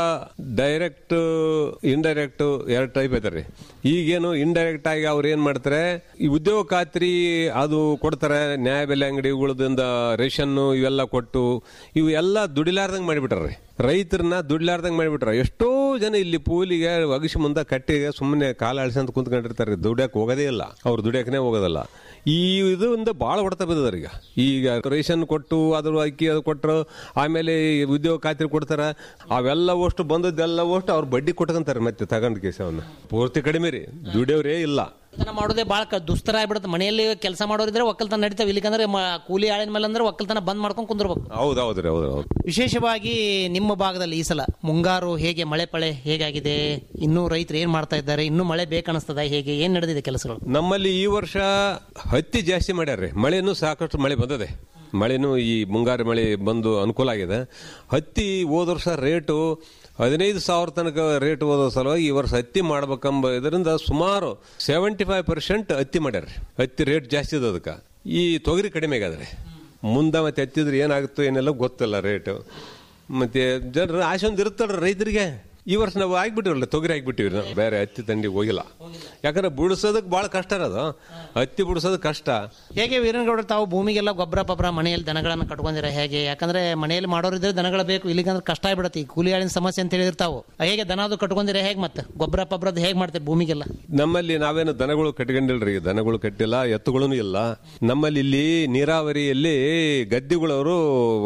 ಡೈರೆಕ್ಟ್ ಇಂಡೈರೆಕ್ಟ್ ಎರಡು ಟೈಪ್ ಐತಾರೆ ಈಗೇನು ಇಂಡೈರೆಕ್ಟ್ ಆಗಿ ಅವ್ರು ಏನ್ ಮಾಡ್ತಾರೆ ಈ ಉದ್ಯೋಗ ಖಾತ್ರಿ ಅದು ಕೊಡ್ತಾರೆ ನ್ಯಾಯಬೆಲೆ ಅಂಗಡಿಗಳಿಂದ ರೇಷನ್ ಇವೆಲ್ಲ ಕೊಟ್ಟು ಇವು ಎಲ್ಲ ದುಡಿಲಾರ್ದಂಗ್ ಮಾಡಿಬಿಟ್ಟಾರೆ ರೈತರನ್ನ ದುಡ್ಲಾರ್ದಂಗ್ ಮಾಡಿಬಿಟ್ರ ಎಷ್ಟೋ ಜನ ಇಲ್ಲಿ ಪೂಲಿಗೆ ಒಗಸಿ ಮುಂದೆ ಕಟ್ಟಿಗೆ ಸುಮ್ಮನೆ ಕಾಲ ಅಳಿಸಂತ ಕುಂತ್ಕೊಂಡಿರ್ತಾರೆ ದುಡ್ಯಕ್ಕೆ ಹೋಗೋದೇ ಇಲ್ಲ ಅವ್ರು ದುಡಿಯಕ್ಕನೇ ಹೋಗೋದಲ್ಲ ಈ ಇದರಿಂದ ಭಾಳ ಹೊಡೆತ ಬಿದ್ದದ ಈಗ ಈಗ ರೇಷನ್ ಕೊಟ್ಟು ಅದ್ರ ಅಕ್ಕಿ ಅದು ಕೊಟ್ಟರು ಆಮೇಲೆ ಈ ಉದ್ಯೋಗ ಖಾತ್ರಿ ಕೊಡ್ತಾರ ಅವೆಲ್ಲ ಅಷ್ಟು ಬಂದದ್ದೆಲ್ಲ ಅಷ್ಟು ಅವ್ರು ಬಡ್ಡಿ ಕೊಟ್ಕೊಂತಾರೆ ಮತ್ತೆ ತಗೊಂಡ್ ಕೇಸ ಅವನ್ನ ಪೂರ್ತಿ ಕಡಿಮೆ ರೀ ದುಡಿಯೋರೇ ಇಲ್ಲ ಒಕ್ಕಲ್ತನ ಮಾಡೋದೇ ಭಾಳ ದುಸ್ತರ ಆಗ್ಬಿಡುತ್ತೆ ಮನೆಯಲ್ಲಿ ಕೆಲಸ ಮಾಡೋರಿದ್ರೆ ಒಕ್ಕಲ್ತನ ನಡೀತಾವೆ ಇಲ್ಲಿಕಂದ್ರೆ ಮ- ಕೂಲಿ ಆಳಿನ ಮೇಲೆ ಅಂದ್ರೆ ಒಕ್ಕಲ್ತನ ಬಂದ್ ಮಾಡ್ಕೊಂಡು ಕುಂದಿರ್ಬೇಕು ಹೌದು ಹೌದ್ರಿ ಹೌದು ಹೌದು ವಿಶೇಷವಾಗಿ ನಿಮ್ಮ ಭಾಗದಲ್ಲಿ ಈ ಸಲ ಮುಂಗಾರು ಹೇಗೆ ಮಳೆ ಪಳೆ ಹೇಗಾಗಿದೆ ಇನ್ನೂ ರೈತರು ಏನ್ ಮಾಡ್ತಾ ಇದ್ದಾರೆ ಇನ್ನೂ ಮಳೆ ಬೇಕನ್ನಿಸ್ತದ ಹೇಗೆ ಏನ್ ನಡೆದಿದೆ ಕೆಲಸಗಳು ನಮ್ಮಲ್ಲಿ ಈ ವರ್ಷ ಹತ್ತಿ ಜಾಸ್ತಿ ಮಾಡ್ಯಾರ್ರಿ ಮಳೆನೂ ಸಾಕಷ್ಟು ಮಳೆ ಬಂದದೆ ಮಳೆನೂ ಈ ಮುಂಗಾರು ಮಳೆ ಬಂದು ಅನುಕೂಲ ಆಗಿದೆ ಹತ್ತಿ ಹೋದ ವರ್ಷ ರೇಟು ಹದಿನೈದು ಸಾವಿರ ತನಕ ರೇಟ್ ಹೋದ ಸಲುವಾಗಿ ಈ ವರ್ಷ ಹತ್ತಿ ಮಾಡ್ಬೇಕಂಬ ಇದರಿಂದ ಸುಮಾರು ಸೆವೆಂಟಿ ಫೈವ್ ಪರ್ಸೆಂಟ್ ಹತ್ತಿ ಮಾಡ್ಯಾರ್ರಿ ಹತ್ತಿ ರೇಟ್ ಜಾಸ್ತಿ ಇದೆ ಅದಕ್ಕೆ ಈ ತೊಗರಿ ಕಡಿಮೆ ಆಗದ್ರಿ ಮುಂದೆ ಮತ್ತೆ ಹತ್ತಿದ್ರೆ ಏನಾಗುತ್ತೋ ಏನೆಲ್ಲ ಗೊತ್ತಿಲ್ಲ ರೇಟು ಮತ್ತೆ ಜನರು ಆಸೆ ಒಂದು ಇರುತ್ತಲ್ರಿ ರೈತರಿಗೆ ಈ ವರ್ಷ ನಾವು ಆಗ್ಬಿಟ್ಟಿರಲ್ಲ ತೊಗರಿ ಆಗ್ಬಿಟ್ಟಿವಿ ನಾವು ಬೇರೆ ಹತ್ತಿ ತಂಡಿಗೆ ಹೋಗಿಲ್ಲ ಯಾಕಂದ್ರೆ ಬಿಡಿಸೋದಕ್ಕೆ ಭಾಳ ಕಷ್ಟ ಇರೋದು ಹತ್ತಿ ಬಿಡಿಸೋದು ಕಷ್ಟ ಹೇಗೆ ವೀರನಗೌಡರು ತಾವು ಭೂಮಿಗೆಲ್ಲ ಗೊಬ್ಬರ ಪಬ್ಬರ ಮನೆಯಲ್ಲಿ ದನಗಳನ್ನು ಕಟ್ಕೊಂಡಿರ ಹೇಗೆ ಯಾಕಂದ್ರೆ ಮನೆಯಲ್ಲಿ ಮಾಡೋರಿದ್ರೆ ದನಗಳು ಬೇಕು ಇಲ್ಲಿಗಂದ್ರೆ ಕಷ್ಟ ಆಗ್ಬಿಡತ್ತೆ ಈ ಕೂಲಿ ಆಳಿನ ಸಮಸ್ಯೆ ಅಂತ ಹೇಳಿದ್ರೆ ತಾವು ಹೇಗೆ ದನದು ಕಟ್ಕೊಂಡಿರ ಹೇಗೆ ಮತ್ತೆ ಗೊಬ್ಬರ ಪಬ್ಬರದ್ದು ಹೇಗೆ ಮಾಡ್ತೀರಿ ಭೂಮಿಗೆಲ್ಲ ನಮ್ಮಲ್ಲಿ ನಾವೇನು ದನಗಳು ಕಟ್ಕೊಂಡಿಲ್ರಿ ದನಗಳು ಕಟ್ಟಿಲ್ಲ ಎತ್ತುಗಳೂ ಇಲ್ಲ ನಮ್ಮಲ್ಲಿ ಇಲ್ಲಿ ನೀರಾವರಿಯಲ್ಲಿ ಗದ್ದಿಗಳವರು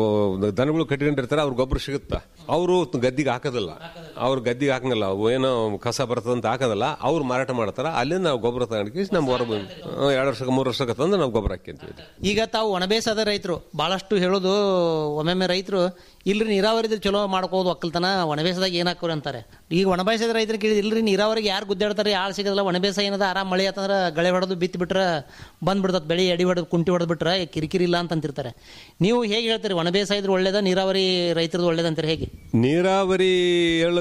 ದನಗಳು ಕಟ್ಕೊಂಡಿರ್ತಾರೆ ಅವ್ರ ಗೊಬ್ಬರ ಸಿಗುತ್ತಾ ಅವರು ಗದ್ದಿಗೆ ಹಾಕೋದಿಲ್ಲ ಅವ್ರು ಗದ್ದಿಗೆ ಹಾಕಂಗಿಲ್ಲ ಅವು ಏನೋ ಕಸ ಬರ್ತದಂತ ಹಾಕೋದಿಲ್ಲ ಅವ್ರು ಮಾರಾಟ ಮಾಡ್ತಾರ ಅಲ್ಲಿಂದ ನಾವು ಗೊಬ್ಬರ ತಗೊಂಡು ನಮ್ಮ ಹೊರ ಎರಡು ವರ್ಷಕ್ಕೆ ಮೂರು ವರ್ಷಕ್ಕೆ ತಂದು ನಾವು ಗೊಬ್ಬರ ಹಾಕ್ಯಂತೀವಿ ಈಗ ತಾವು ಒಣಬೇಸಾದ ರೈತರು ಬಹಳಷ್ಟು ಹೇಳೋದು ಒಮ್ಮೊಮ್ಮೆ ರೈತರು ಇಲ್ರಿ ನೀರಾವರಿದ್ರೆ ಚಲೋ ಮಾಡ್ಕೋದು ಒಕ್ಕಲ್ತನ ಒಣಬೇಸದಾಗ ಏನ್ ಹಾಕೋರಿ ಅಂತಾರೆ ಈಗ ಒಣಬೇಸದ ರೈತರು ಕೇಳಿದ್ರೆ ಇಲ್ರಿ ನೀರಾವರಿಗೆ ಯಾರು ಗುದ್ದಾಡ್ತಾರೆ ಯಾರು ಸಿಗೋದಿಲ್ಲ ಒಣಬೇಸ ಏನದ ಆರಾಮ್ ಮಳೆ ಆತಂದ್ರೆ ಗಳೆ ಹೊಡೆದು ಬಿತ್ತಿ ಬಿಟ್ರೆ ಬಂದ್ ಬಿಡ್ತದೆ ಬೆಳೆ ಎಡಿ ಹೊಡೆದು ಕುಂಟಿ ಹೊಡೆದು ಬಿಟ್ರೆ ಕಿರಿಕಿರಿ ಇಲ್ಲ ಅಂತ ಅಂತಿರ್ತಾರೆ ನೀವು ಹೇಗೆ ಹೇಳ್ತೀರಿ ಒಣಬೇಸ ಇದ್ರೆ ಒಳ್ಳೇದ ನೀರಾವರಿ ರೈತರದ್ದು ಒಳ್ಳೇದಂತಾರೆ ಹೇಗೆ ನೀರಾವರಿ ಒಳಗ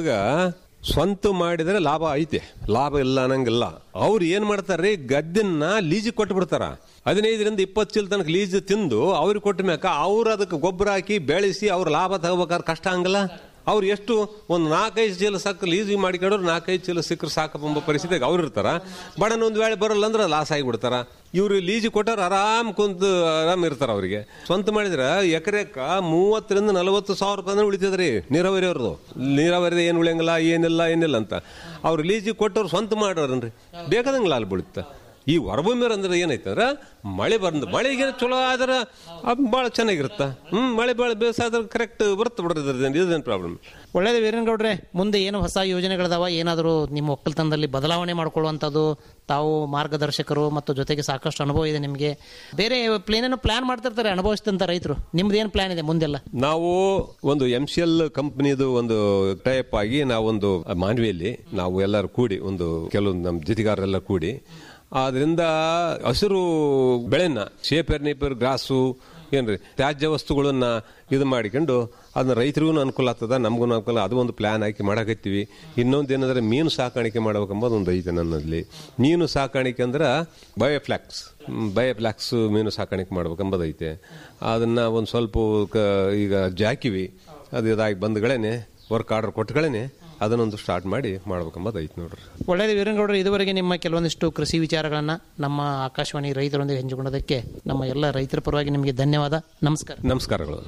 ಸ್ವಂತ ಮಾಡಿದ್ರೆ ಲಾಭ ಐತೆ ಲಾಭ ಇಲ್ಲ ಅನ್ನಂಗಿಲ್ಲ ಅವ್ರು ಏನ್ ಮಾಡ್ತಾರ್ರಿ ಗದ್ದೆನ್ನ ಲೀಜಿಗೆ ಕೊಟ್ಟು ಬಿಡ್ತಾರ ಹದಿನೈದರಿಂದ ಇಪ್ಪತ್ತು ಚೀಲ ತನಕ ಲೀಸ್ ತಿಂದು ಅವ್ರಿಗೆ ಕೊಟ್ಟ ಮ್ಯಾಕ ಅವ್ರು ಅದಕ್ಕೆ ಗೊಬ್ಬರ ಹಾಕಿ ಬೆಳೆಸಿ ಅವ್ರ ಲಾಭ ತಗೋಬೇಕಾದ್ರೆ ಕಷ್ಟ ಹಂಗಲ್ಲ ಅವ್ರು ಎಷ್ಟು ಒಂದು ನಾಲ್ಕೈದು ಚೀಲ ಸಾಕು ಲೀಸಿಗೆ ಮಾಡಿಕೊಂಡ್ರು ನಾಲ್ಕೈದು ಚೀಲ ಸಿಕ್ಕರು ಸಾಕಪ್ಪ ಎಂಬ ಪರಿಸ್ಥಿತಿಗೆ ಅವ್ರು ಇರ್ತಾರ ಬಡನ್ ಒಂದು ವೇಳೆ ಬರಲ್ಲ ಅಂದ್ರೆ ಲಾಸ್ ಆಗಿಬಿಡ್ತಾರ ಇವ್ರು ಲೀಸಿಗೆ ಕೊಟ್ಟಾರ ಆರಾಮ್ ಕುಂತು ಆರಾಮ್ ಇರ್ತಾರ ಅವರಿಗೆ ಸ್ವಂತ ಮಾಡಿದ್ರೆ ಎಕರೆಕ ಮೂವತ್ತರಿಂದ ನಲವತ್ತು ಸಾವಿರ ರೂಪಾಯಿ ಅಂದ್ರೆ ಉಳಿತದ್ರಿ ನೀರಾವರಿ ಅವ್ರದ್ದು ನೀರಾವರಿ ಏನು ಉಳಿಯಂಗಿಲ್ಲ ಏನಿಲ್ಲ ಏನಿಲ್ಲ ಅಂತ ಅವ್ರು ಲೀಸಿಗೆ ಕೊಟ್ಟವ್ರು ಸ್ವಂತ ಮಾಡೋರನ್ರಿ ಬೇಕಾದಂಗೆ ಲಾಲ್ ಬೀಳುತ್ತೆ ಈ ಹೊರಭೂಮಿಯವ್ರು ಅಂದ್ರೆ ಏನೈತೆ ಅಂದ್ರೆ ಮಳೆ ಬಂದು ಮಳೆಗೆ ಚಲೋ ಆದ್ರೆ ಅದು ಭಾಳ ಚೆನ್ನಾಗಿರುತ್ತೆ ಹ್ಞೂ ಮಳೆ ಭಾಳ ಬೇಸಾದ್ರೆ ಕರೆಕ್ಟ್ ಬರುತ್ತೆ ಬಿಡ್ರಿ ಇದೇನು ಪ್ರಾಬ್ಲಮ್ ಒಳ್ಳೇದು ವೀರನಗೌಡ್ರೆ ಮುಂದೆ ಏನು ಹೊಸ ಯೋಜನೆಗಳಿದಾವ ಏನಾದರೂ ನಿಮ್ಮ ಒಕ್ಕಲ್ತನದಲ್ಲಿ ಬದಲಾವಣೆ ಮಾಡ್ಕೊಳ್ಳುವಂಥದ್ದು ತಾವು ಮಾರ್ಗದರ್ಶಕರು ಮತ್ತು ಜೊತೆಗೆ ಸಾಕಷ್ಟು ಅನುಭವ ಇದೆ ನಿಮಗೆ ಬೇರೆ ಪ್ಲೇನೇನೋ ಪ್ಲಾನ್ ಮಾಡ್ತಿರ್ತಾರೆ ಅನುಭವಿಸಿದಂಥ ರೈತರು ನಿಮ್ದು ಏನು ಪ್ಲಾನ್ ಇದೆ ಮುಂದೆಲ್ಲ ನಾವು ಒಂದು ಎಂ ಸಿ ಎಲ್ ಕಂಪ್ನಿದು ಒಂದು ಟೈಪ್ ಆಗಿ ನಾವೊಂದು ಮಾನ್ವಿಯಲ್ಲಿ ನಾವು ಎಲ್ಲರೂ ಕೂಡಿ ಒಂದು ಕೆಲವೊಂದು ನಮ್ಮ ಜೊತೆಗಾರರೆಲ್ಲ ಕೂಡಿ ಆದ್ರಿಂದ ಹಸಿರು ಬೆಳೆನ ಶೇಪರ್ ನೇಪರ್ ಗ್ರಾಸು ಏನ್ರಿ ತ್ಯಾಜ್ಯ ವಸ್ತುಗಳನ್ನ ಇದು ಮಾಡಿಕೊಂಡು ಅದನ್ನ ರೈತರಿಗೂ ಅನುಕೂಲ ಆಗ್ತದ ನಮಗೂ ಅನುಕೂಲ ಅದು ಒಂದು ಪ್ಲಾನ್ ಹಾಕಿ ಮಾಡಕತ್ತೀವಿ ಇನ್ನೊಂದು ಏನಂದ್ರೆ ಮೀನು ಸಾಕಾಣಿಕೆ ಮಾಡ್ಬೇಕೆಂಬುದು ಒಂದು ಐತೆ ನನ್ನಲ್ಲಿ ಮೀನು ಸಾಕಾಣಿಕೆ ಅಂದ್ರೆ ಬಯೋಫ್ಲಾಕ್ಸ್ ಬಯೋಫ್ಲಾಕ್ಸ್ ಮೀನು ಸಾಕಾಣಿಕೆ ಮಾಡ್ಬೇಕೆಂಬುದು ಐತೆ ಅದನ್ನ ಒಂದು ಸ್ವಲ್ಪ ಕ- ಈಗ ಜಾಕಿವಿ ಅದು ಇದಾಗಿ ಬಂದ್ಗಳೇನೆ ವರ್ಕ್ ಆರ್ಡರ್ ಕೊಟ್ಟಗಳೇನೆ ಅದನ್ನೊಂದು ಸ್ಟಾರ್ಟ್ ಮಾಡಿ ಮಾಡ್ಬೇಕೆಂಬುದು ಐತೆ ನೋಡ್ರಿ ಒಳ್ಳೇದು ವೀರನಗೌಡರು ಇದುವರೆಗೆ ನಿಮ್ಮ ಕೆಲವೊಂದಿಷ್ಟು ಕೃಷಿ ವಿಚಾರಗಳನ್ನು ನಮ್ಮ ಆಕಾಶವಾಣಿ ರೈತರೊಂದಿಗೆ ಹಂಚಿಕೊಂಡದಕ್ಕೆ ನಮ್ಮ ಎಲ್ಲ ರೈತರ ಪರವಾಗಿ ನಿಮಗೆ ಧನ್ಯವಾದ ನಮಸ್ಕಾರ ನಮಸ್ಕಾರಗಳು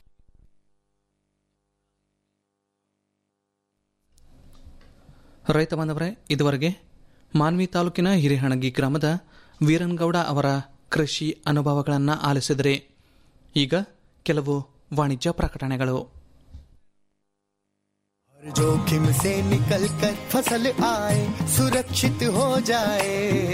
ರೈತ ಬಾಂಧವರೇ ಇದುವರೆಗೆ ಮಾನ್ವಿ ತಾಲೂಕಿನ ಹಿರೇಹಣಗಿ ಗ್ರಾಮದ ವೀರನ್ಗೌಡ ಅವರ ಕೃಷಿ ಅನುಭವಗಳನ್ನು ಆಲಿಸಿದರೆ ಈಗ ಕೆಲವು ವಾಣಿಜ್ಯ ಪ್ರಕಟಣೆಗಳು हर जोखिम से निकल कर फसल आए सुरक्षित हो जाए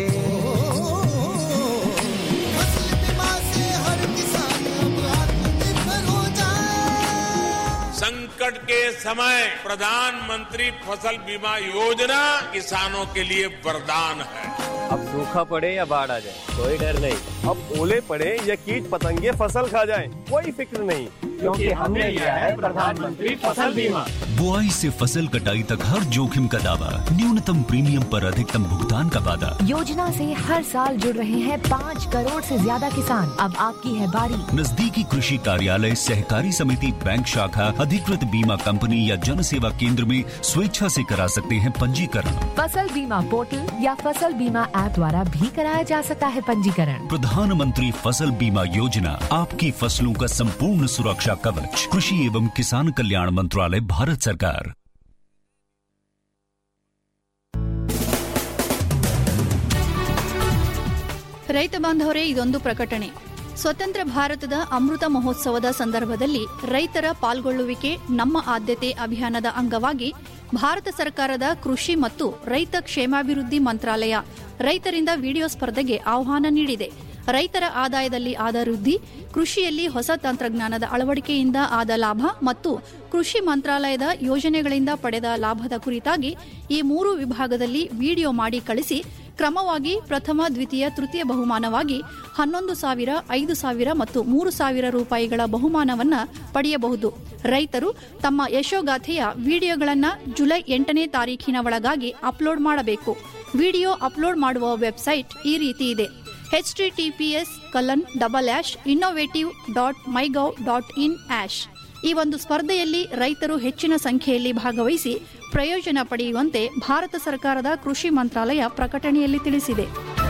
फसल बीमा से हर किसान अब आत्मनिर्भर हो जाए संकट के समय प्रधानमंत्री फसल बीमा योजना किसानों के लिए वरदान है अब सूखा पड़े या बाढ़ आ जाए कोई डर नहीं अब ओले पड़े या कीट पतंगे फसल खा जाए कोई फिक्र नहीं क्योंकि हमने लिया है प्रधानमंत्री फसल बीमा बुआई से फसल कटाई तक हर जोखिम का दावा न्यूनतम प्रीमियम पर अधिकतम भुगतान का वादा योजना से हर साल जुड़ रहे हैं पाँच करोड़ से ज्यादा किसान अब आपकी है बारी नजदीकी कृषि कार्यालय सहकारी समिति बैंक शाखा अधिकृत बीमा कंपनी या जन सेवा केंद्र में स्वेच्छा से करा सकते हैं पंजीकरण फसल बीमा पोर्टल या फसल बीमा ऐप द्वारा भी कराया जा सकता है पंजीकरण प्रधानमंत्री फसल बीमा योजना आपकी फसलों का संपूर्ण सुरक्षा कवच कृषि एवं किसान कल्याण मंत्रालय भारत सरकार ರೈತ ಬಾಂಧವರೇ ಇದೊಂದು ಪ್ರಕಟಣೆ ಸ್ವತಂತ್ರ ಭಾರತದ ಅಮೃತ ಮಹೋತ್ಸವದ ಸಂದರ್ಭದಲ್ಲಿ ರೈತರ ಪಾಲ್ಗೊಳ್ಳುವಿಕೆ ನಮ್ಮ ಆದ್ಯತೆ ಅಭಿಯಾನದ ಅಂಗವಾಗಿ ಭಾರತ ಸರ್ಕಾರದ ಕೃಷಿ ಮತ್ತು ರೈತ ಕ್ಷೇಮಾಭಿವೃದ್ಧಿ ಮಂತ್ರಾಲಯ ರೈತರಿಂದ ವಿಡಿಯೋ ಸ್ಪರ್ಧೆಗೆ ಆಹ್ವಾನ ನೀಡಿದೆ ರೈತರ ಆದಾಯದಲ್ಲಿ ಆದ ವೃದ್ಧಿ ಕೃಷಿಯಲ್ಲಿ ಹೊಸ ತಂತ್ರಜ್ಞಾನದ ಅಳವಡಿಕೆಯಿಂದ ಆದ ಲಾಭ ಮತ್ತು ಕೃಷಿ ಮಂತ್ರಾಲಯದ ಯೋಜನೆಗಳಿಂದ ಪಡೆದ ಲಾಭದ ಕುರಿತಾಗಿ ಈ ಮೂರು ವಿಭಾಗದಲ್ಲಿ ವಿಡಿಯೋ ಮಾಡಿ ಕಳಿಸಿ ಕ್ರಮವಾಗಿ ಪ್ರಥಮ ದ್ವಿತೀಯ ತೃತೀಯ ಬಹುಮಾನವಾಗಿ ಹನ್ನೊಂದು ಸಾವಿರ ಐದು ಸಾವಿರ ಮತ್ತು ಮೂರು ಸಾವಿರ ರೂಪಾಯಿಗಳ ಬಹುಮಾನವನ್ನ ಪಡೆಯಬಹುದು ರೈತರು ತಮ್ಮ ಯಶೋಗಾಥೆಯ ವಿಡಿಯೋಗಳನ್ನು ಜುಲೈ ಎಂಟನೇ ತಾರೀಖಿನ ಒಳಗಾಗಿ ಅಪ್ಲೋಡ್ ಮಾಡಬೇಕು ವಿಡಿಯೋ ಅಪ್ಲೋಡ್ ಮಾಡುವ ವೆಬ್ಸೈಟ್ ಈ ರೀತಿ ಇದೆ HTTPS Kalan double ಆಶ್ innovative dot MyGov dot in ಆಶ್ ಈ ಒಂದು ಸ್ಪರ್ಧೆಯಲ್ಲಿ ರೈತರು ಹೆಚ್ಚಿನ ಸಂಖ್ಯೆಯಲ್ಲಿ ಭಾಗವಹಿಸಿ ಪ್ರಯೋಜನ ಪಡೆಯುವಂತೆ ಭಾರತ ಸರ್ಕಾರದ ಕೃಷಿ ಮಂತ್ರಾಲಯ ಪ್ರಕಟಣೆಯಲ್ಲಿ ತಿಳಿಸಿದೆ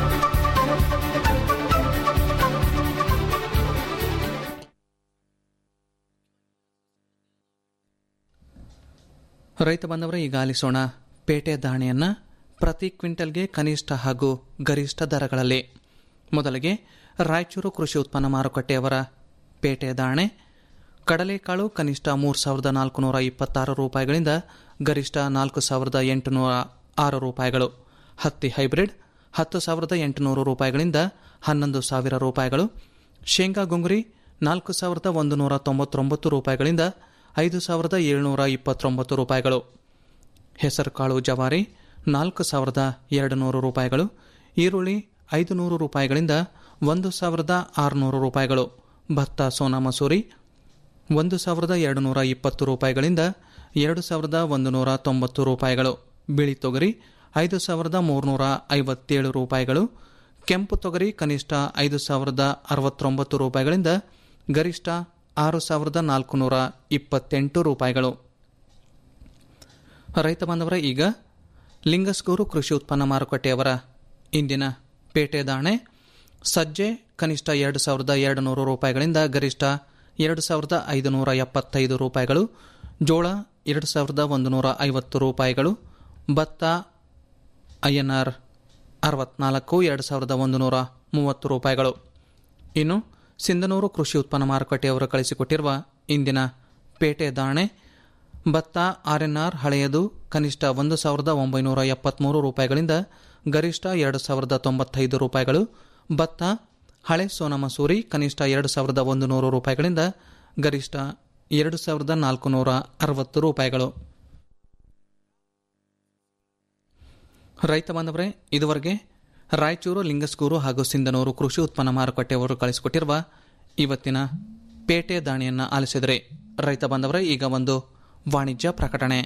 ರೈತ ಬಾಂಧವರೇ ಈಗ ಆಲಿಸೋಣ ಪೇಟೆ ಧಾರಣೆಯನ್ನ ಪ್ರತಿ ಕ್ವಿಂಟಲ್ಗೆ ಕನಿಷ್ಠ ಹಾಗೂ ಗರಿಷ್ಠ ದರಗಳಲ್ಲಿ ಮೊದಲಿಗೆ ರಾಯಚೂರು ಕೃಷಿ ಉತ್ಪನ್ನ ಮಾರುಕಟ್ಟೆಯವರ ಪೇಟೆ ಧಾರಣೆ ಕಡಲೆಕಾಳು ಕನಿಷ್ಠ ಮೂರು ಸಾವಿರದ ನಾಲ್ಕುನೂರ ಇಪ್ಪತ್ತಾರು ರೂಪಾಯಿಗಳಿಂದ ಗರಿಷ್ಠ ನಾಲ್ಕು ಸಾವಿರದ ಎಂಟುನೂರ ಆರು ರೂಪಾಯಿಗಳು ಹತ್ತಿ ಹೈಬ್ರಿಡ್ ಹತ್ತು ಸಾವಿರದ ಎಂಟುನೂರು ರೂಪಾಯಿಗಳಿಂದ ಹನ್ನೊಂದು ಸಾವಿರ ರೂಪಾಯಿಗಳು ಶೇಂಗಾ ಗುಂಗುರಿ ನಾಲ್ಕು ಸಾವಿರದ ಒಂದು ನೂರ ತೊಂಬತ್ತೊಂಬತ್ತು ರೂಪಾಯಿಗಳಿಂದ ಐದು ಸಾವಿರದ ಏಳುನೂರ ಇಪ್ಪತ್ತೊಂಬತ್ತು ರೂಪಾಯಿಗಳು ಹೆಸರುಕಾಳು ಜವಾರಿ ನಾಲ್ಕು ಸಾವಿರದ ಎರಡು ನೂರು ರೂಪಾಯಿಗಳು ಈರುಳ್ಳಿ ಐದು ನೂರು ರೂಪಾಯಿಗಳಿಂದ ಒಂದು ಸಾವಿರದ ಆರುನೂರು ರೂಪಾಯಿಗಳು ಭತ್ತ ಸೋನಾ ಮಸೂರಿ ಒಂದು ಸಾವಿರದ ಎರಡು ನೂರ ಇಪ್ಪತ್ತು ರೂಪಾಯಿಗಳಿಂದ ಎರಡು ಸಾವಿರದ ಒಂದು ನೂರ ತೊಂಬತ್ತು ರೂಪಾಯಿಗಳು ಬಿಳಿ ತೊಗರಿ ಐದು ಸಾವಿರದ ಮೂರುನೂರ ಐವತ್ತೇಳು ರೂಪಾಯಿಗಳು ಕೆಂಪು ತೊಗರಿ ಕನಿಷ್ಠ ಐದು ಸಾವಿರದ ಅರವತ್ತೊಂಬತ್ತು ರೂಪಾಯಿಗಳಿಂದ ಗರಿಷ್ಠ ಆರು ಸಾವಿರದ ನಾಲ್ಕುನೂರ ಇಪ್ಪತ್ತೆಂಟು ರೂಪಾಯಿಗಳು ರೈತ ಬಾಂಧವರ ಈಗ ಲಿಂಗಸ್ಗೂರು ಕೃಷಿ ಉತ್ಪನ್ನ ಮಾರುಕಟ್ಟೆಯವರ ಇಂದಿನ ಪೇಟೆ ದಾಣೆ ಸಜ್ಜೆ ಕನಿಷ್ಠ ಎರಡು ಸಾವಿರದ ಎರಡು ನೂರು ರೂಪಾಯಿಗಳಿಂದ ಗರಿಷ್ಠ ಎರಡು ಸಾವಿರದ ಐದುನೂರ ಎಪ್ಪತ್ತೈದು ರೂಪಾಯಿಗಳು ಜೋಳ ಎರಡು ಸಾವಿರದ ಒಂದು ನೂರ ಐವತ್ತು ರೂಪಾಯಿಗಳು ಭತ್ತ ಐಎನ್ಆರ್ ಅರವತ್ನಾಲ್ಕು ಎರಡು ಸಾವಿರದ ಒಂದು ನೂರ ಮೂವತ್ತು ರೂಪಾಯಿಗಳು ಇನ್ನು ಸಿಂಧನೂರು ಕೃಷಿ ಉತ್ಪನ್ನ ಮಾರುಕಟ್ಟೆಯವರು ಕಳಿಸಿಕೊಟ್ಟಿರುವ ಇಂದಿನ ಪೇಟೆ ದಾಣೆ ಭತ್ತ ಆರ್ಎನ್ಆರ್ ಹಳೆಯದು ಕನಿಷ್ಠ ಒಂದು ಸಾವಿರದ ಒಂಬೈನೂರ ಎಪ್ಪತ್ತ್ಮೂರು ರೂಪಾಯಿಗಳಿಂದ ಗರಿಷ್ಠ ಎರಡು ಸಾವಿರದ ತೊಂಬತ್ತೈದು ರೂಪಾಯಿಗಳು ಭತ್ತ ಹಳೆ ಸೋನಾ ಮಸೂರಿ ಕನಿಷ್ಠ ಎರಡು ಸಾವಿರದ ಒಂದು ನೂರು ರೂಪಾಯಿಗಳಿಂದ ಗರಿಷ್ಠ ಎರಡು ಸಾವಿರದ ನಾಲ್ಕುನೂರ ಅರವತ್ತು ರೂಪಾಯಿಗಳು ರೈತ ಬಾಂಧವರೇ ಇದುವರೆಗೆ ರಾಯಚೂರು ಲಿಂಗಸ್ಗೂರು ಹಾಗೂ ಸಿಂಧನೂರು ಕೃಷಿ ಉತ್ಪನ್ನ ಮಾರುಕಟ್ಟೆಯವರು ಕಳಿಸಿಕೊಟ್ಟಿರುವ ಇವತ್ತಿನ ಪೇಟೆ ದಾಣಿಯನ್ನು ಆಲಿಸಿದರೆ ರೈತ ಬಾಂಧವರೇ ಈಗ ಒಂದು ವಾಣಿಜ್ಯ ಪ್ರಕಟಣೆ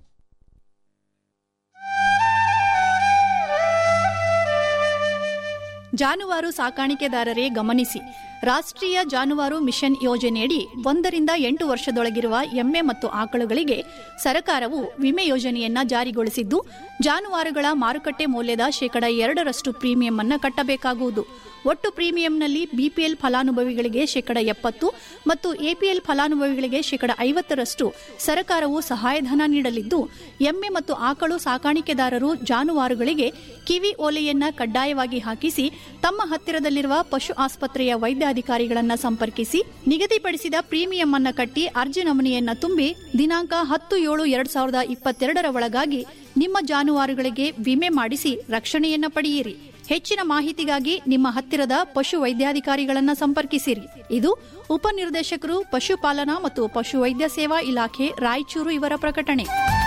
ಜಾನುವಾರು ಸಾಕಾಣಿಕೆದಾರರೇ ಗಮನಿಸಿ ರಾಷ್ಟ್ರೀಯ ಜಾನುವಾರು ಮಿಷನ್ ಯೋಜನೆಯಡಿ ಒಂದರಿಂದ ಎಂಟು ವರ್ಷದೊಳಗಿರುವ ಎಮ್ಮೆ ಮತ್ತು ಆಕಳುಗಳಿಗೆ ಸರ್ಕಾರವು ವಿಮೆ ಯೋಜನೆಯನ್ನ ಜಾರಿಗೊಳಿಸಿದ್ದು ಜಾನುವಾರುಗಳ ಮಾರುಕಟ್ಟೆ ಮೌಲ್ಯದ ಶೇಕಡ ಎರಡರಷ್ಟು ಪ್ರೀಮಿಯಂ ಅನ್ನು ಕಟ್ಟಬೇಕಾಗುವುದು ಒಟ್ಟು ಪ್ರೀಮಿಯಂನಲ್ಲಿ ಬಿಪಿಎಲ್ ಫಲಾನುಭವಿಗಳಿಗೆ ಶೇಕಡ ಎಪ್ಪತ್ತು ಮತ್ತು ಎಪಿಎಲ್ ಫಲಾನುಭವಿಗಳಿಗೆ ಶೇಕಡ ಐವತ್ತರಷ್ಟು ಸರ್ಕಾರವು ಸಹಾಯಧನ ನೀಡಲಿದ್ದು ಎಮ್ಮೆ ಮತ್ತು ಆಕಳು ಸಾಕಾಣಿಕೆದಾರರು ಜಾನುವಾರುಗಳಿಗೆ ಕಿವಿ ಓಲೆಯನ್ನ ಕಡ್ಡಾಯವಾಗಿ ಹಾಕಿಸಿ ತಮ್ಮ ಹತ್ತಿರದಲ್ಲಿರುವ ಪಶು ಆಸ್ಪತ್ರೆಯ ವೈದ್ಯಾಧಿಕಾರಿಗಳನ್ನ ಸಂಪರ್ಕಿಸಿ ನಿಗದಿಪಡಿಸಿದ ಪ್ರೀಮಿಯಂ ಅನ್ನ ಕಟ್ಟಿ ಅರ್ಜಿ ನಮೂನೆಯನ್ನ ತುಂಬಿ ದಿನಾಂಕ ಹತ್ತು ಏಳು ಎರಡ್ ಸಾವಿರದ ಇಪ್ಪತ್ತೆರಡರ ಒಳಗಾಗಿ ನಿಮ್ಮ ಜಾನುವಾರುಗಳಿಗೆ ವಿಮೆ ಮಾಡಿಸಿ ರಕ್ಷಣೆಯನ್ನ ಪಡೆಯಿರಿ ಹೆಚ್ಚಿನ ಮಾಹಿತಿಗಾಗಿ ನಿಮ್ಮ ಹತ್ತಿರದ ಪಶು ವೈದ್ಯಾಧಿಕಾರಿಗಳನ್ನ ಸಂಪರ್ಕಿಸಿರಿ ಇದು ಉಪನಿರ್ದೇಶಕರು ಪಶುಪಾಲನಾ ಮತ್ತು ಪಶುವೈದ್ಯ ಸೇವಾ ಇಲಾಖೆ ರಾಯಚೂರು ಇವರ ಪ್ರಕಟಣೆ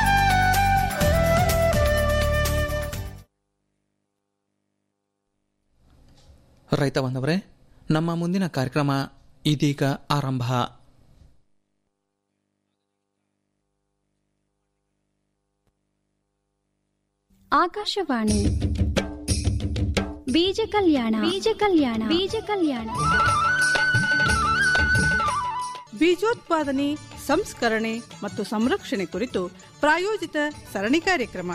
ರೈತ ಬಾಂಧವರೇ ನಮ್ಮ ಮುಂದಿನ ಕಾರ್ಯಕ್ರಮ ಇದೀಗ ಆರಂಭ ಆಕಾಶವಾಣಿ ಬೀಜ ಕಲ್ಯಾಣ ಬೀಜ ಕಲ್ಯಾಣ ಬೀಜ ಕಲ್ಯಾಣ ಬೀಜೋತ್ಪಾದನೆ ಸಂಸ್ಕರಣೆ ಮತ್ತು ಸಂರಕ್ಷಣೆ ಕುರಿತು ಪ್ರಾಯೋಜಿತ ಸರಣಿ ಕಾರ್ಯಕ್ರಮ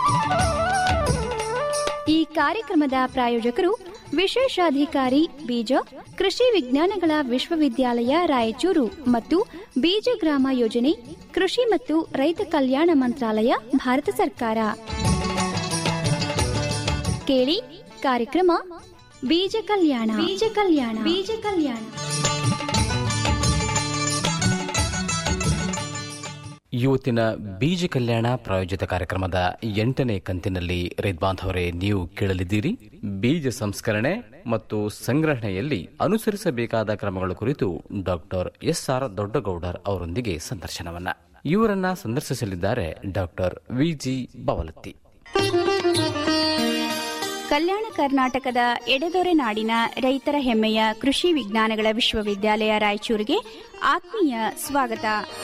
ಈ ಕಾರ್ಯಕ್ರಮದ ಪ್ರಾಯೋಜಕರು ವಿಶೇಷಾಧಿಕಾರಿ ಬೀಜ ಕೃಷಿ ವಿಜ್ಞಾನಗಳ ವಿಶ್ವವಿದ್ಯಾಲಯ ರಾಯಚೂರು ಮತ್ತು ಬೀಜ ಗ್ರಾಮ ಯೋಜನೆ ಕೃಷಿ ಮತ್ತು ರೈತ ಕಲ್ಯಾಣ ಮಂತ್ರಾಲಯ ಭಾರತ ಸರ್ಕಾರ ಕೇಳಿ ಕಾರ್ಯಕ್ರಮ ಬೀಜ ಕಲ್ಯಾಣ ಬೀಜ ಕಲ್ಯಾಣ ಬೀಜ ಕಲ್ಯಾಣ ಇವತ್ತಿನ ಬೀಜ ಕಲ್ಯಾಣ ಪ್ರಾಯೋಜಿತ ಕಾರ್ಯಕ್ರಮದ ಎಂಟನೇ ಕಂತಿನಲ್ಲಿ ರೈತ ಬಾಂಧವರೇ ನೀವು ಕೇಳಲಿದ್ದೀರಿ ಬೀಜ ಸಂಸ್ಕರಣೆ ಮತ್ತು ಸಂಗ್ರಹಣೆಯಲ್ಲಿ ಅನುಸರಿಸಬೇಕಾದ ಕ್ರಮಗಳ ಕುರಿತು ಡಾಕ್ಟರ್ ಎಸ್ ಆರ್ ದೊಡ್ಡಗೌಡರ್ ಅವರೊಂದಿಗೆ ಸಂದರ್ಶನವನ್ನ ಇವರನ್ನ ಸಂದರ್ಶಿಸಲಿದ್ದಾರೆ ಡಾಕ್ಟರ್ ವಿಜಿ ಬವಲತ್ತಿ ಕಲ್ಯಾಣ ಕರ್ನಾಟಕದ ಎಡೆದೊರೆ ನಾಡಿನ ರೈತರ ಹೆಮ್ಮೆಯ ಕೃಷಿ ವಿಜ್ಞಾನಗಳ ವಿಶ್ವವಿದ್ಯಾಲಯ ರಾಯಚೂರಿಗೆ ಆತ್ಮೀಯ ಸ್ವಾಗತ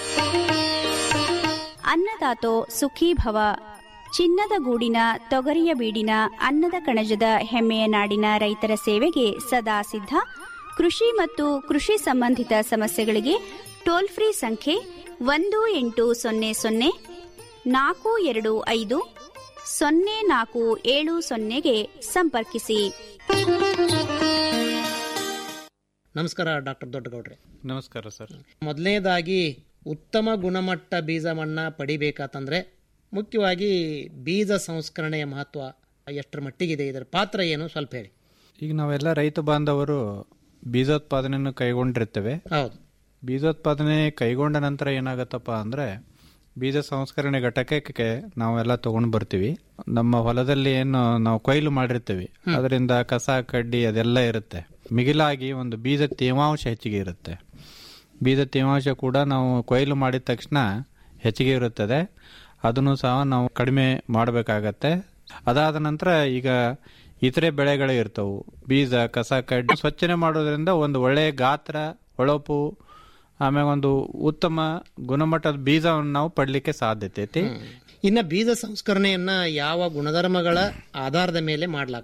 ಅನ್ನದಾತೋ ಸುಖೀ ಭವ ಚಿನ್ನದ ಗೂಡಿನ ತೊಗರಿಯ ಬೀಡಿನ ಅನ್ನದ ಕಣಜದ ಹೆಮ್ಮೆಯ ನಾಡಿನ ರೈತರ ಸೇವೆಗೆ ಸದಾ ಸಿದ್ಧ ಕೃಷಿ ಮತ್ತು ಕೃಷಿ ಸಂಬಂಧಿತ ಸಮಸ್ಯೆಗಳಿಗೆ ಟೋಲ್ ಫ್ರೀ ಸಂಖ್ಯೆ ಒಂದು ಎಂಟು ಸೊನ್ನೆ ಸೊನ್ನೆ ನಾಲ್ಕು ಎರಡು ಐದು ಸೊನ್ನೆ ನಾಲ್ಕು ಏಳು ಸೊನ್ನೆಗೆ ಸಂಪರ್ಕಿಸಿ ನಮಸ್ಕಾರ ಡಾಕ್ಟರ್ ದೊಡ್ಡಗೌಡ್ರೆ ನಮಸ್ಕಾರ ಸರ್ ಮೊದಲನೇದಾಗಿ ಉತ್ತಮ ಗುಣಮಟ್ಟ ಬೀಜ ಮಣ್ಣ ಪಡಿಬೇಕಂತಂದ್ರೆ ಮುಖ್ಯವಾಗಿ ಬೀಜ ಸಂಸ್ಕರಣೆಯ ಮಹತ್ವ ಎಷ್ಟರ ಮಟ್ಟಿಗಿದೆ ಇದರ ಪಾತ್ರ ಏನು ಸ್ವಲ್ಪ ಹೇಳಿ ಈಗ ನಾವೆಲ್ಲ ರೈತ ಬಾಂಧವರು ಬೀಜೋತ್ಪಾದನೆಯನ್ನು ಕೈಗೊಂಡಿರ್ತೇವೆ ಹೌದು ಬೀಜೋತ್ಪಾದನೆ ಕೈಗೊಂಡ ನಂತರ ಏನಾಗತ್ತಪ್ಪ ಅಂದ್ರೆ ಬೀಜ ಸಂಸ್ಕರಣೆ ಘಟಕಕ್ಕೆ ನಾವೆಲ್ಲ ತಗೊಂಡು ಬರ್ತೀವಿ ನಮ್ಮ ಹೊಲದಲ್ಲಿ ಏನು ನಾವು ಕೊಯ್ಲು ಮಾಡಿರ್ತೀವಿ ಅದರಿಂದ ಕಸ ಕಡ್ಡಿ ಅದೆಲ್ಲ ಇರುತ್ತೆ ಮಿಗಿಲಾಗಿ ಒಂದು ಬೀಜ ತೇವಾಂಶ ಹೆಚ್ಚಿಗೆ ಇರುತ್ತೆ ಬೀಜ ತೇವಾಂಶ ಕೂಡ ನಾವು ಕೊಯ್ಲು ಮಾಡಿದ ತಕ್ಷಣ ಹೆಚ್ಚಿಗೆ ಇರುತ್ತದೆ ಅದನ್ನು ಸಹ ನಾವು ಕಡಿಮೆ ಮಾಡಬೇಕಾಗತ್ತೆ ಅದಾದ ನಂತರ ಈಗ ಇತರೆ ಬೆಳೆಗಳು ಇರ್ತವು ಬೀಜ ಕಸ ಕಡ್ಡಿ ಸ್ವಚ್ಛನೆ ಮಾಡೋದ್ರಿಂದ ಒಂದು ಒಳ್ಳೆಯ ಗಾತ್ರ ಹೊಳಪು ಆಮೇಲೆ ಒಂದು ಉತ್ತಮ ಗುಣಮಟ್ಟದ ಬೀಜವನ್ನು ನಾವು ಪಡ್ಲಿಕ್ಕೆ ಸಾಧ್ಯತೆ ಐತಿ ಇನ್ನ ಬೀಜ ಸಂಸ್ಕರಣೆಯನ್ನ ಯಾವ ಗುಣಧರ್ಮಗಳ ಆಧಾರದ ಮೇಲೆ ಮಾಡಲಾಗ್ತಾ ಇದೆ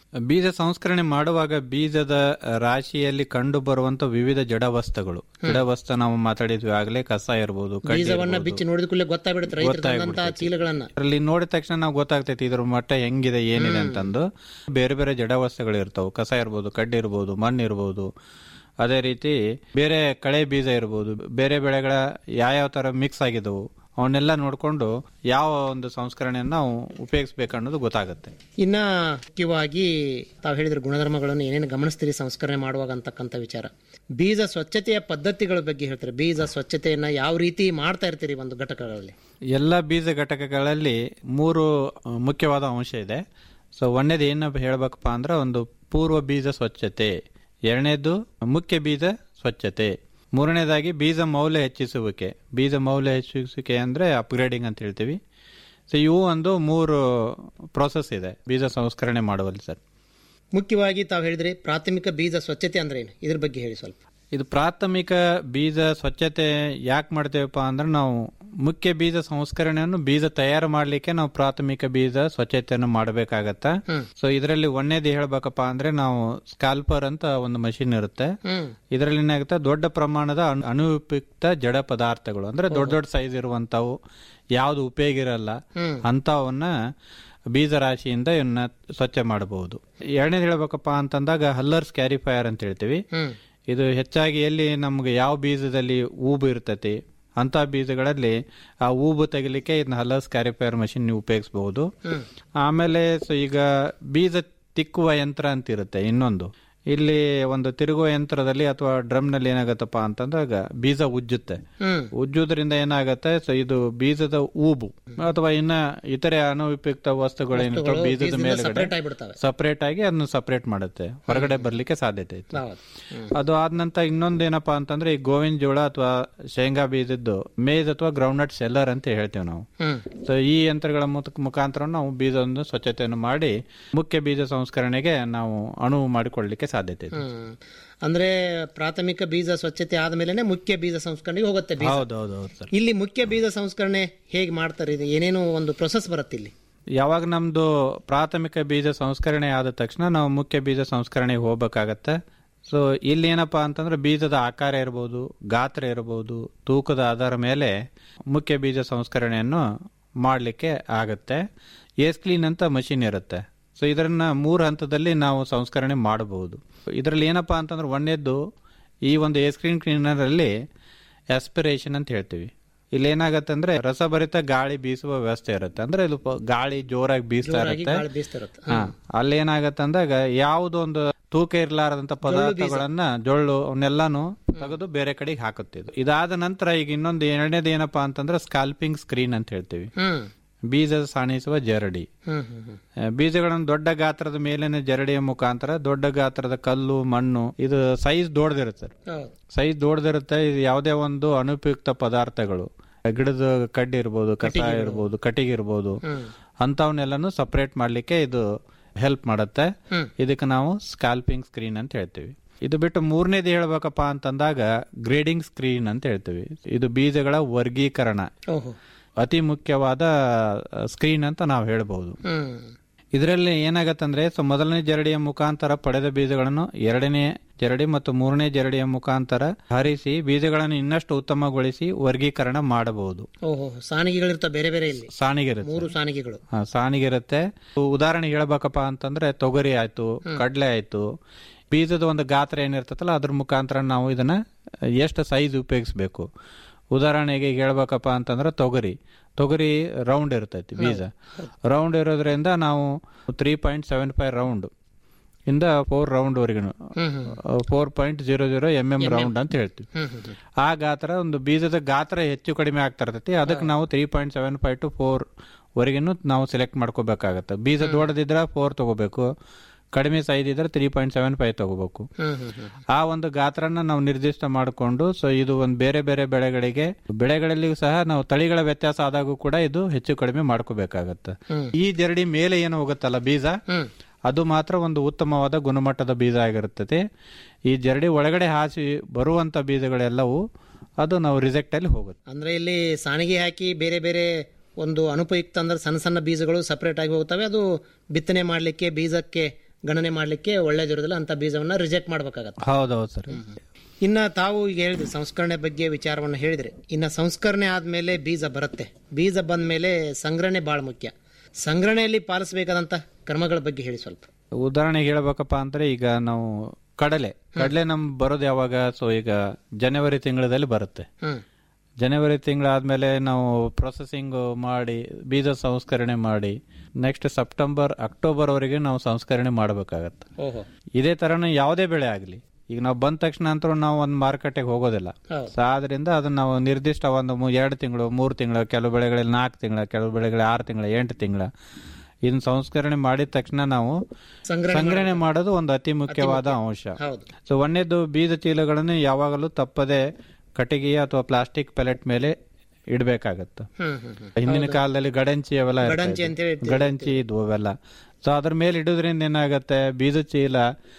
ಬೀಜ ಸಂಸ್ಕರಣೆ ಮಾಡುವಾಗ ಬೀಜದ ರಾಶಿಯಲ್ಲಿ ಕಂಡು ಬರುವಂತ ವಿವಿಧ ಜಡವಸ್ತುಗಳು ಜಡವಸ್ತು ನಾವು ಮಾತಾಡಿದ್ವಿ ಆಗ್ಲೇ ಕಸ ಇರ್ಬೋದು ಕಡ್ಡಿ ಬೀಜವನ್ನ ಇರ್ಬೋದು. ಬಿಚ್ಚಿ ನೋಡಿದ ಕೂಡಲೇ ಗೊತ್ತಾಗ್ಬಿಡುತ್ತೆ ರೈತರು ತಂದಂತ ಗೊತ್ತಾಗ್ಬಿಡ್ತೈತಿ. ಚೀಲಗಳನ್ನ ಅದ್ರಲ್ಲಿ ನೋಡಿದ ತಕ್ಷಣ ನಾವು ಗೊತ್ತಾಗ್ತೈತಿ ಇದ್ರ ಮಟ್ಟ ಹೆಂಗಿದೆ ಏನಿದೆ ಅಂತಂದು ಬೇರೆ ಬೇರೆ ಜಡವಸ್ತುಗಳು ಇರ್ತಾವೆ ಕಸ ಇರ್ಬೋದು ಕಡ್ಡಿ ಇರ್ಬೋದು ಮಣ್ಣು ಇರ್ಬೋದು ಅದೇ ರೀತಿ ಬೇರೆ ಕಳೆ ಬೀಜ ಇರ್ಬೋದು ಬೇರೆ ಬೆಳೆಗಳ ಯಾವ್ಯಾವ ತರ ಮಿಕ್ಸ್ ಆಗಿದವು ಅವನ್ನೆಲ್ಲ ನೋಡ್ಕೊಂಡು ಯಾವ ಒಂದು ಸಂಸ್ಕರಣೆಯನ್ನು ನಾವು ಉಪಯೋಗಿಸ್ಬೇಕು ಅನ್ನೋದು ಗೊತ್ತಾಗುತ್ತೆ ಇನ್ನ ಮುಖ್ಯವಾಗಿ ತಾವು ಹೇಳಿದ್ರೆ ಗುಣಧರ್ಮಗಳನ್ನು ಏನೇನು ಗಮನಿಸ್ತೀರಿ ಸಂಸ್ಕರಣೆ ಮಾಡುವಾಗ ಅಂತಕ್ಕಂಥ ವಿಚಾರ ಬೀಜ ಸ್ವಚ್ಛತೆಯ ಪದ್ಧತಿಗಳ ಬಗ್ಗೆ ಹೇಳ್ತಾರೆ ಬೀಜ ಸ್ವಚ್ಛತೆಯನ್ನ ಯಾವ ರೀತಿ ಮಾಡ್ತಾ ಇರ್ತೀರಿ ಒಂದು ಘಟಕಗಳಲ್ಲಿ ಎಲ್ಲ ಬೀಜ ಘಟಕಗಳಲ್ಲಿ ಮೂರು ಆ, ಮುಖ್ಯವಾದ ಅಂಶ ಇದೆ ಸೊ ಒಂದೇದು ಏನು ಹೇಳ್ಬೇಕಪ್ಪ ಅಂದ್ರೆ ಒಂದು ಪೂರ್ವ ಬೀಜ ಸ್ವಚ್ಛತೆ ಎರಡನೇದು ಮುಖ್ಯ ಬೀಜ ಸ್ವಚ್ಛತೆ ಮೂರನೇದಾಗಿ ಬೀಜ ಮೌಲ್ಯ ಹೆಚ್ಚಿಸುವಿಕೆ ಬೀಜ ಮೌಲ್ಯ ಹೆಚ್ಚಿಸುವಿಕೆ ಅಂದ್ರೆ ಅಪ್ಗ್ರೇಡಿಂಗ್ ಅಂತ ಹೇಳ್ತೀವಿ ಸೊ ಇವು ಒಂದು ಮೂರು ಪ್ರೋಸೆಸ್ ಇದೆ ಬೀಜ ಸಂಸ್ಕರಣೆ ಮಾಡುವಲ್ಲಿ ಸರ್ ಮುಖ್ಯವಾಗಿ ತಾವು ಹೇಳಿದ್ರಿ ಪ್ರಾಥಮಿಕ ಬೀಜ ಸ್ವಚ್ಛತೆ ಅಂದ್ರೆ ಏನು ಇದ್ರ ಬಗ್ಗೆ ಹೇಳಿ ಸ್ವಲ್ಪ ಇದು ಪ್ರಾಥಮಿಕ ಬೀಜ ಸ್ವಚ್ಛತೆ ಯಾಕೆ ಮಾಡ್ತೇವಪ್ಪ ಅಂದ್ರೆ ನಾವು ಮುಖ್ಯ ಬೀಜ ಸಂಸ್ಕರಣೆಯನ್ನು ಬೀಜ ತಯಾರು ಮಾಡಲಿಕ್ಕೆ ನಾವು ಪ್ರಾಥಮಿಕ ಬೀಜ ಸ್ವಚ್ಛತೆಯನ್ನು ಮಾಡಬೇಕಾಗತ್ತ ಸೊ ಇದರಲ್ಲಿ ಒಂದೇದು ಹೇಳ್ಬೇಕಪ್ಪ ಅಂದ್ರೆ ನಾವು ಸ್ಕಾಲ್ಪರ್ ಅಂತ ಒಂದು ಮಷಿನ್ ಇರುತ್ತೆ ಇದರಲ್ಲಿ ಏನಾಗುತ್ತೆ ದೊಡ್ಡ ಪ್ರಮಾಣದ ಅಣು- ಅನುಪಯುಕ್ತ ಜಡ ಪದಾರ್ಥಗಳು ಅಂದ್ರೆ ದೊಡ್ಡ ದೊಡ್ಡ ಸೈಜ್ ಇರುವಂತವು ಯಾವ್ದು ಉಪಯೋಗ ಇರಲ್ಲ ಅಂತವನ್ನ ಬೀಜ ರಾಶಿಯಿಂದ ಇವನ್ನ ಸ್ವಚ್ಛ ಮಾಡಬಹುದು ಎರಡನೇದು ಹೇಳ್ಬೇಕಪ್ಪ ಅಂತಂದಾಗ ಹಲ್ಲರ್ಸ್ ಕ್ಯಾರಿಫೈಯರ್ ಅಂತ ಹೇಳ್ತೀವಿ ಇದು ಹೆಚ್ಚಾಗಿ ಎಲ್ಲಿ ನಮ್ಗೆ ಯಾವ ಬೀಜದಲ್ಲಿ ಊಬು ಇರ್ತತಿ ಅಂತ ಬೀಜಗಳಲ್ಲಿ ಆ ಊಬು ತೆಗಿಲಿಕ್ಕೆ ಇದನ್ನ ಹಲ್ಲರ್ಸ್ ಕ್ಯಾರಿಫೈಯರ್ ಮಷಿನ್ ನೀವು ಉಪಯೋಗಿಸಬಹುದು ಆಮೇಲೆ ಸೊ ಈಗ ಬೀಜ ತಿಕ್ಕುವ ಯಂತ್ರ ಅಂತ ಇರುತ್ತೆ ಇನ್ನೊಂದು ಇಲ್ಲಿ ಒಂದು ತಿರುಗುವ ಯಂತ್ರದಲ್ಲಿ ಅಥವಾ ಡ್ರಮ್ ನಲ್ಲಿ ಏನಾಗತ್ತಪ್ಪ ಅಂತಂದಾಗ ಬೀಜ ಉಜ್ಜುತ್ತೆ ಉಜ್ಜುವುದರಿಂದ ಏನಾಗತ್ತೆ ಸೊ ಇದು ಬೀಜದ ಊಬು ಅಥವಾ ಇನ್ನ ಇತರೆ ಅನುಪಯುಕ್ತ ವಸ್ತುಗಳು ಏನಿರ್ತಾವೆ ವಸ್ತುಗಳು ಬೀಜದ ಬೀಜದಿಂದ ಮೇಲ್ಗಡೆ separate ಆಗ್ಬಿಡ್ತವೆ. ಸಪರೇಟ್ ಆಗಿ ಅದನ್ನ ಸಪರೇಟ್ ಮಾಡುತ್ತೆ ಹೊರಗಡೆ ಬರ್ಲಿಕ್ಕೆ ಸಾಧ್ಯತೆ ಐತೆ ಹೌದು. ಅದು ಆದ ನಂತರ ಇನ್ನೊಂದೇನಪ್ಪಾ ಅಂತಂದ್ರೆ ಈ ಗೋವಿನ ಜೋಳ ಅಥವಾ ಶೇಂಗಾ ಬೀಜದ್ದು ಮೇಜ್ ಅಥವಾ ಗ್ರೌಂಡ್ನಟ್ ಸೆಲ್ಲರ್ ಅಂತ ಹೇಳ್ತೇವೆ ನಾವು ಹ್ಮ್. ಸೊ ಈ ಯಂತ್ರಗಳ ಮುಖ- ಮುಖಾಂತರ ನಾವು ಬೀಜವನ್ನು ಸ್ವಚ್ಛತೆಯನ್ನು ಮಾಡಿ ಮುಖ್ಯ ಬೀಜ ಸಂಸ್ಕರಣೆಗೆ ನಾವು ಅನುವು ಮಾಡಿಕೊಳ್ಳಲಿಕ್ಕೆ ಸಾಧ್ಯತೆ ಇದೆ ಹ್ಮ್. ಅಂದ್ರೆ ಪ್ರಾಥಮಿಕ ಬೀಜ ಸ್ವಚ್ಛತೆ ಆದ್ಮೇಲೆ ಮುಖ್ಯ ಬೀಜ ಸಂಸ್ಕರಣೆಗೆ ಹೋಗುತ್ತೆ ಬೀಜ ಹೌದು ಹೌದು ಹೌದು ಸರ್ ಇಲ್ಲಿ ಮುಖ್ಯ ಬೀಜ ಸಂಸ್ಕರಣೆ ಹೇಗೆ ಮಾಡ್ತಾರೆ ಇದು ಏನೇನು ಒಂದು ಪ್ರೊಸೆಸ್ ಬರುತ್ತೆ ಇಲ್ಲಿ ಯಾವಾಗ ನಮ್ದು ಪ್ರಾಥಮಿಕ ಬೀಜ ಸಂಸ್ಕರಣೆ ಆದ ತಕ್ಷಣ ನಾವು ಮುಖ್ಯ ಬೀಜ ಸಂಸ್ಕರಣೆಗೆ ಹೋಗ್ಬೇಕಾಗತ್ತೆ ಸೊ ಇಲ್ಲಿ ಏನಪ್ಪಾ ಅಂತಂದ್ರೆ ಬೀಜದ ಆಕಾರ ಇರಬಹುದು ಗಾತ್ರ ಇರಬಹುದು ತೂಕದ ಆಧಾರ ಮೇಲೆ ಮುಖ್ಯ ಬೀಜ ಸಂಸ್ಕರಣೆಯನ್ನು ಮಾಡಲಿಕ್ಕೆ ಆಗತ್ತೆ ಏಸ್ಕ್ಲೀನ್ ಅಂತ ಮಷಿನ್ ಇರುತ್ತೆ ಸೊ ಇದನ್ನ ಮೂರು ಹಂತದಲ್ಲಿ ನಾವು ಸಂಸ್ಕರಣೆ ಮಾಡಬಹುದು ಇದರಲ್ಲಿ ಏನಪ್ಪಾ ಅಂತಂದ್ರೆ ಒಂದೇದ್ದು ಈ ಒಂದು ಏಸ್ಕ್ರೀನ್ ಕ್ಲೀನರ್ ಅಲ್ಲಿ ಆಸ್ಪಿರೇಷನ್ ಅಂತ ಹೇಳ್ತೀವಿ ಇಲ್ಲಿ ಏನಾಗತ್ತೆ ಅಂದ್ರೆ ರಸಭರಿತ ಗಾಳಿ ಬೀಸುವ ವ್ಯವಸ್ಥೆ ಇರುತ್ತೆ ಅಂದ್ರೆ ಇದು ಪ- ಗಾಳಿ ಜೋರಾಗಿ ಬೀಸ್ತಾ ಜೋರಾಗಿ ಇರುತ್ತೆ ಗಾಳಿ ಬೀಸ್ತಾ ಇರುತ್ತೆ. ಹಾ ಅಲ್ಲಿ ಏನಾಗತ್ತೆ ಅಂದಾಗ ಯಾವುದೊಂದು ತೂಕ ಇರ್ಲಾರದಂತ ಪದಾರ್ಥಗಳನ್ನ ಜೊಳ್ಳು ಅವನ್ನೆಲ್ಲಾನು ತೆಗೆದು ಬೇರೆ ಕಡೆಗೆ ಹಾಕುತ್ತೆ ಇದು ಇದಾದ ನಂತರ ಈಗ ಇನ್ನೊಂದು ಎರಡನೇದು ಏನಪ್ಪಾ ಅಂತಂದ್ರೆ ಸ್ಕಾಲ್ಪಿಂಗ್ ಸ್ಕ್ರೀನ್ ಅಂತ ಹೇಳ್ತೀವಿ ಹ್ಮ್ ಬೀಜ ಸಾಣಿಸುವ ಜರಡಿ ಹ್ಮ್ ಹ್ಮ್ ಹ್ಮ್ ಆ, ಬೀಜಗಳನ್ನು ದೊಡ್ಡ ಗಾತ್ರದ ಮೇಲಿನ ಜರಡಿಯ ಮುಖಾಂತರ ದೊಡ್ಡ ಗಾತ್ರದ ಕಲ್ಲು ಮಣ್ಣು ಇದು ಸೈಜ್ ದೊಡ್ಡದಿರುತ್ತೆ ಹೌದು. ಸೈಜ್ ದೊಡ್ಡದಿರುತ್ತೆ ಇದು ಯಾವುದೇ ಒಂದು ಅನುಪಯುಕ್ತ ಪದಾರ್ಥಗಳು ಗಿಡದ ಕಡ್ಡಿ ಇರ್ಬೋದು ಕಸ ಇರ್ಬೋದು ಕಟ್ಟಿಗೆ ಇರ್ಬೋದು ಹ್ಮ್. ಅಂತವನ್ನೆಲ್ಲಾನು ಸಪರೇಟ್ ಮಾಡ್ಲಿಕ್ಕೆ ಇದು ಹೆಲ್ಪ್ ಮಾಡುತ್ತೆ ಹ್ಮ್. ಇದಕ್ಕೆ ನಾವು ಸ್ಕಾಲ್ಪಿಂಗ್ ಸ್ಕ್ರೀನ್ ಅಂತ ಹೇಳ್ತೀವಿ ಇದು ಬಿಟ್ಟು ಮೂರನೇದು ಹೇಳ್ಬೇಕಪ್ಪ ಅಂತಂದಾಗ ಗ್ರೇಡಿಂಗ್ ಸ್ಕ್ರೀನ್ ಅಂತ ಹೇಳ್ತೀವಿ ಇದು ಬೀಜಗಳ ವರ್ಗೀಕರಣ ಓಹೋ ಅತಿ ಮುಖ್ಯವಾದ ಸ್ಕ್ರೀನ್ ಅಂತ ನಾವು ಹೇಳ್ಬಹುದು ಹ್ಮ್ ಇದರಲ್ಲಿ ಏನಾಗತ್ತಂದ್ರೆ ಸೊ ಮೊದಲನೇ ಜರಡಿಯ ಮುಖಾಂತರ ಪಡೆದ ಬೀಜಗಳನ್ನು ಎರಡನೇ ಜರಡಿ ಮತ್ತು ಮೂರನೇ ಜರಡಿಯ ಮುಖಾಂತರ ಹರಿಸಿ ಬೀಜಗಳನ್ನು ಇನ್ನಷ್ಟು ಉತ್ತಮಗೊಳಿಸಿ ವರ್ಗೀಕರಣ ಮಾಡಬಹುದು ಓಹೋ ಸಾನಿಗೆಗಳಿರ್ತಾವೆ ಬೇರೆ ಬೇರೆ ಇಲ್ಲಿ ಸಾಣಿಗಿರುತ್ತೆ ಮೂರು ಸಾನಿಗೆಗಳು ಹಾ, ಸಾಣಿಗಿರುತ್ತೆ ಉದಾಹರಣೆ ಹೇಳ್ಬೇಕಪ್ಪ ಅಂತಂದ್ರೆ ತೊಗರಿ ಆಯ್ತು ಕಡಲೆ ಆಯ್ತು ಬೀಜದ ಒಂದು ಗಾತ್ರ ಏನಿರ್ತತಲ್ಲ ಅದ್ರ ಮುಖಾಂತರ ನಾವು ಇದನ್ನ ಎಷ್ಟು ಸೈಜ್ ಉಪಯೋಗಿಸ್ಬೇಕು ಉದಾಹರಣೆಗೆ ಈಗ ಹೇಳ್ಬೇಕಪ್ಪ ಅಂತಂದ್ರೆ ತೊಗರಿ ತೊಗರಿ ರೌಂಡ್ ಇರ್ತೈತಿ ಬೀಜ ರೌಂಡ್ ಇರೋದ್ರಿಂದ ನಾವು three point seven five round ಇಂದ ಫೋರ್ ರೌಂಡ್ ವರೆಗೂ four point zero zero M M round ಅಂತ ಹೇಳ್ತೀವಿ ಹ್ಮ್ ಹ್ಮ್ ಹ್ಮ್. ಆ ಗಾತ್ರ ಒಂದು ಬೀಜದ ಗಾತ್ರ ಹೆಚ್ಚು ಕಡಿಮೆ ಆಗ್ತಾ ಇರ್ತೈತಿ ಅದಕ್ಕೆ ನಾವು three point seven five to four ವರೆಗಿನೂ ನಾವು ಸೆಲೆಕ್ಟ್ ಮಾಡ್ಕೋಬೇಕಾಗತ್ತೆ ಬೀಜ ದೊಡ್ಡದಿದ್ರೆ ಫೋರ್ ತಗೋಬೇಕು ಕಡಿಮೆ ಸೈಜ್ ಇದ್ರೆ ತ್ರೀ ಪಾಯಿಂಟ್ ಸೆವೆನ್ ಫೈವ್ ತಗೋಬೇಕು ಹ್ಮ್ ಹ್ಮ್ ಹ್ಮ್ ಆ ಒಂದು ಗಾತ್ರನ ನಾವು ನಿರ್ದಿಷ್ಟ ಮಾಡಿಕೊಂಡು ಸೊ ಇದು ಒಂದು ಬೇರೆ ಬೇರೆ ಬೆಳೆಗಳಿಗೆ ಬೆಳೆಗಳಲ್ಲಿ ಸಹ ನಾವು ತಳಿಗಳ ವ್ಯತ್ಯಾಸ ಆದಾಗೂ ಕೂಡ ಇದು ಹೆಚ್ಚು ಕಡಿಮೆ ಮಾಡ್ಕೋಬೇಕಾಗತ್ತೆ ಹ್ಮ್. ಈ ಜರಡಿ ಮೇಲೆ ಏನು ಹೋಗುತ್ತಲ್ಲ ಬೀಜ ಹ್ಮ್. ಅದು ಮಾತ್ರ ಒಂದು ಉತ್ತಮವಾದ ಗುಣಮಟ್ಟದ ಬೀಜ ಆಗಿರುತ್ತದೆ ಈ ಜರಡಿ ಒಳಗಡೆ ಹಾಸಿ ಬರುವಂತ ಬೀಜಗಳೆಲ್ಲವೂ ಅದು ನಾವು ರಿಜೆಕ್ಟ್ ಅಲ್ಲಿ ಹೋಗುತ್ತೆ ಅಂದ್ರೆ ಇಲ್ಲಿ ಸಾಣಿಗೆ ಹಾಕಿ ಬೇರೆ ಬೇರೆ ಒಂದು ಅನುಪಯುಕ್ತ ಅಂದ್ರೆ ಸಣ್ಣ ಸಣ್ಣ ಬೀಜಗಳು ಸಪರೇಟ್ ಆಗಿ ಹೋಗ್ತವೆ ಅದು ಬಿತ್ತನೆ ಮಾಡಲಿಕ್ಕೆ ಬೀಜಕ್ಕೆ ಗಣನೆ ಮಾಡ್ಲಿಕ್ಕೆ ಒಳ್ಳೇದಿರೋದಿಲ್ಲ ಅಂತ ಬೀಜವನ್ನ ರಿಜೆಕ್ಟ್ ಮಾಡ್ಬೇಕಾಗತ್ತೆ ಹೌದೌದು ಸರ್ ಇನ್ನ ತಾವು ಈಗ ಹೇಳಿದ್ರಿ ಸಂಸ್ಕರಣೆ ಬಗ್ಗೆ ವಿಚಾರವನ್ನು ಹೇಳಿದ್ರಿ ಇನ್ನ ಸಂಸ್ಕರಣೆ ಆದ್ಮೇಲೆ ಬೀಜ ಬರುತ್ತೆ ಬೀಜ ಬಂದ ಮೇಲೆ ಸಂಗ್ರಹಣೆ ಬಹಳ ಮುಖ್ಯ ಸಂಗ್ರಹಣೆಯಲ್ಲಿ ಪಾಲಿಸಬೇಕಾದಂತ ಕ್ರಮಗಳ ಬಗ್ಗೆ ಹೇಳಿ ಸ್ವಲ್ಪ ಉದಾಹರಣೆಗೆ ಹೇಳ್ಬೇಕಪ್ಪ ಅಂದ್ರೆ ಈಗ ನಾವು ಕಡಲೆ ಕಡಲೆ ನಮ್ ಬರೋದು ಯಾವಾಗ ಸೊ ಈಗ ಜನವರಿ ತಿಂಗಳಲ್ಲಿ ಬರುತ್ತೆ ಹ್ಮ್ ಜನವರಿ ತಿಂಗಳಾದ್ಮೇಲೆ ನಾವು ಪ್ರೊಸೆಸಿಂಗ್ ಮಾಡಿ ಬೀಜ ಸಂಸ್ಕರಣೆ ಮಾಡಿ ನೆಕ್ಸ್ಟ್ ಸೆಪ್ಟೆಂಬರ್ ಅಕ್ಟೋಬರ್ ವರೆಗೆ ನಾವು ಸಂಸ್ಕರಣೆ ಮಾಡಬೇಕಾಗತ್ತೆ ಓಹೋ ಇದೇ ತರನೇ ಯಾವುದೇ ಬೆಳೆ ಆಗಲಿ ಈಗ ನಾವು ಬಂದ ತಕ್ಷಣ ಅಂತೂ ನಾವು ಒಂದು ಮಾರುಕಟ್ಟೆಗೆ ಹೋಗೋದಿಲ್ಲ ಹೌದು. ಸೊ ಆದ್ರಿಂದ ಅದನ್ನ ನಾವು ನಿರ್ದಿಷ್ಟ ಒಂದು ಮೂ- ಎರಡು ತಿಂಗಳು ಮೂರು ತಿಂಗಳು ಕೆಲವು ಬೆಳೆಗಳಲ್ಲಿ ನಾಲ್ಕು ತಿಂಗಳ ಕೆಲವು ಬೆಳೆಗಳಲ್ಲಿ ಆರು ತಿಂಗಳ ಎಂಟು ತಿಂಗಳ ಇದನ್ನ ಸಂಸ್ಕರಣೆ ಮಾಡಿದ ತಕ್ಷಣ ನಾವು ಸಂಗ್ರಹಣೆ ಸಂಗ್ರಹಣೆ ಮಾಡೋದು ಒಂದು ಅತಿ ಮುಖ್ಯವಾದ ಅಂಶ ಹೌದು ಸೊ ಒಂದೇದು ಬೀಜ ಚೀಲಗಳನ್ನು ಯಾವಾಗಲೂ ತಪ್ಪದೆ ಕಟ್ಟಿಗೆ ಅಥವಾ ಪ್ಲಾಸ್ಟಿಕ್ ಪೆಲೆಟ್ ಮೇಲೆ ಇಡಬೇಕಾಗತ್ತೆ ಹ್ಮ್ ಹ್ಮ್ ಹ್ಮ್ ಹಿಂದಿನ ಕಾಲದಲ್ಲಿ ಗಡಂಚಿ ಅವೆಲ್ಲ ಇರ್ತಾ ಗಡಂಚಿ ಇದ್ವು. ಅಂತೇಳಿ ಇರ್ತಿದ್ವು. ಗಡಂಚಿ ಇದ್ವು ಅವೆಲ್ಲ ಸೊ ಅದ್ರ ಮೇಲೆ ಇಡೋದ್ರಿಂದ ಏನಾಗತ್ತೆ ಬೀಜ ಚೀಲ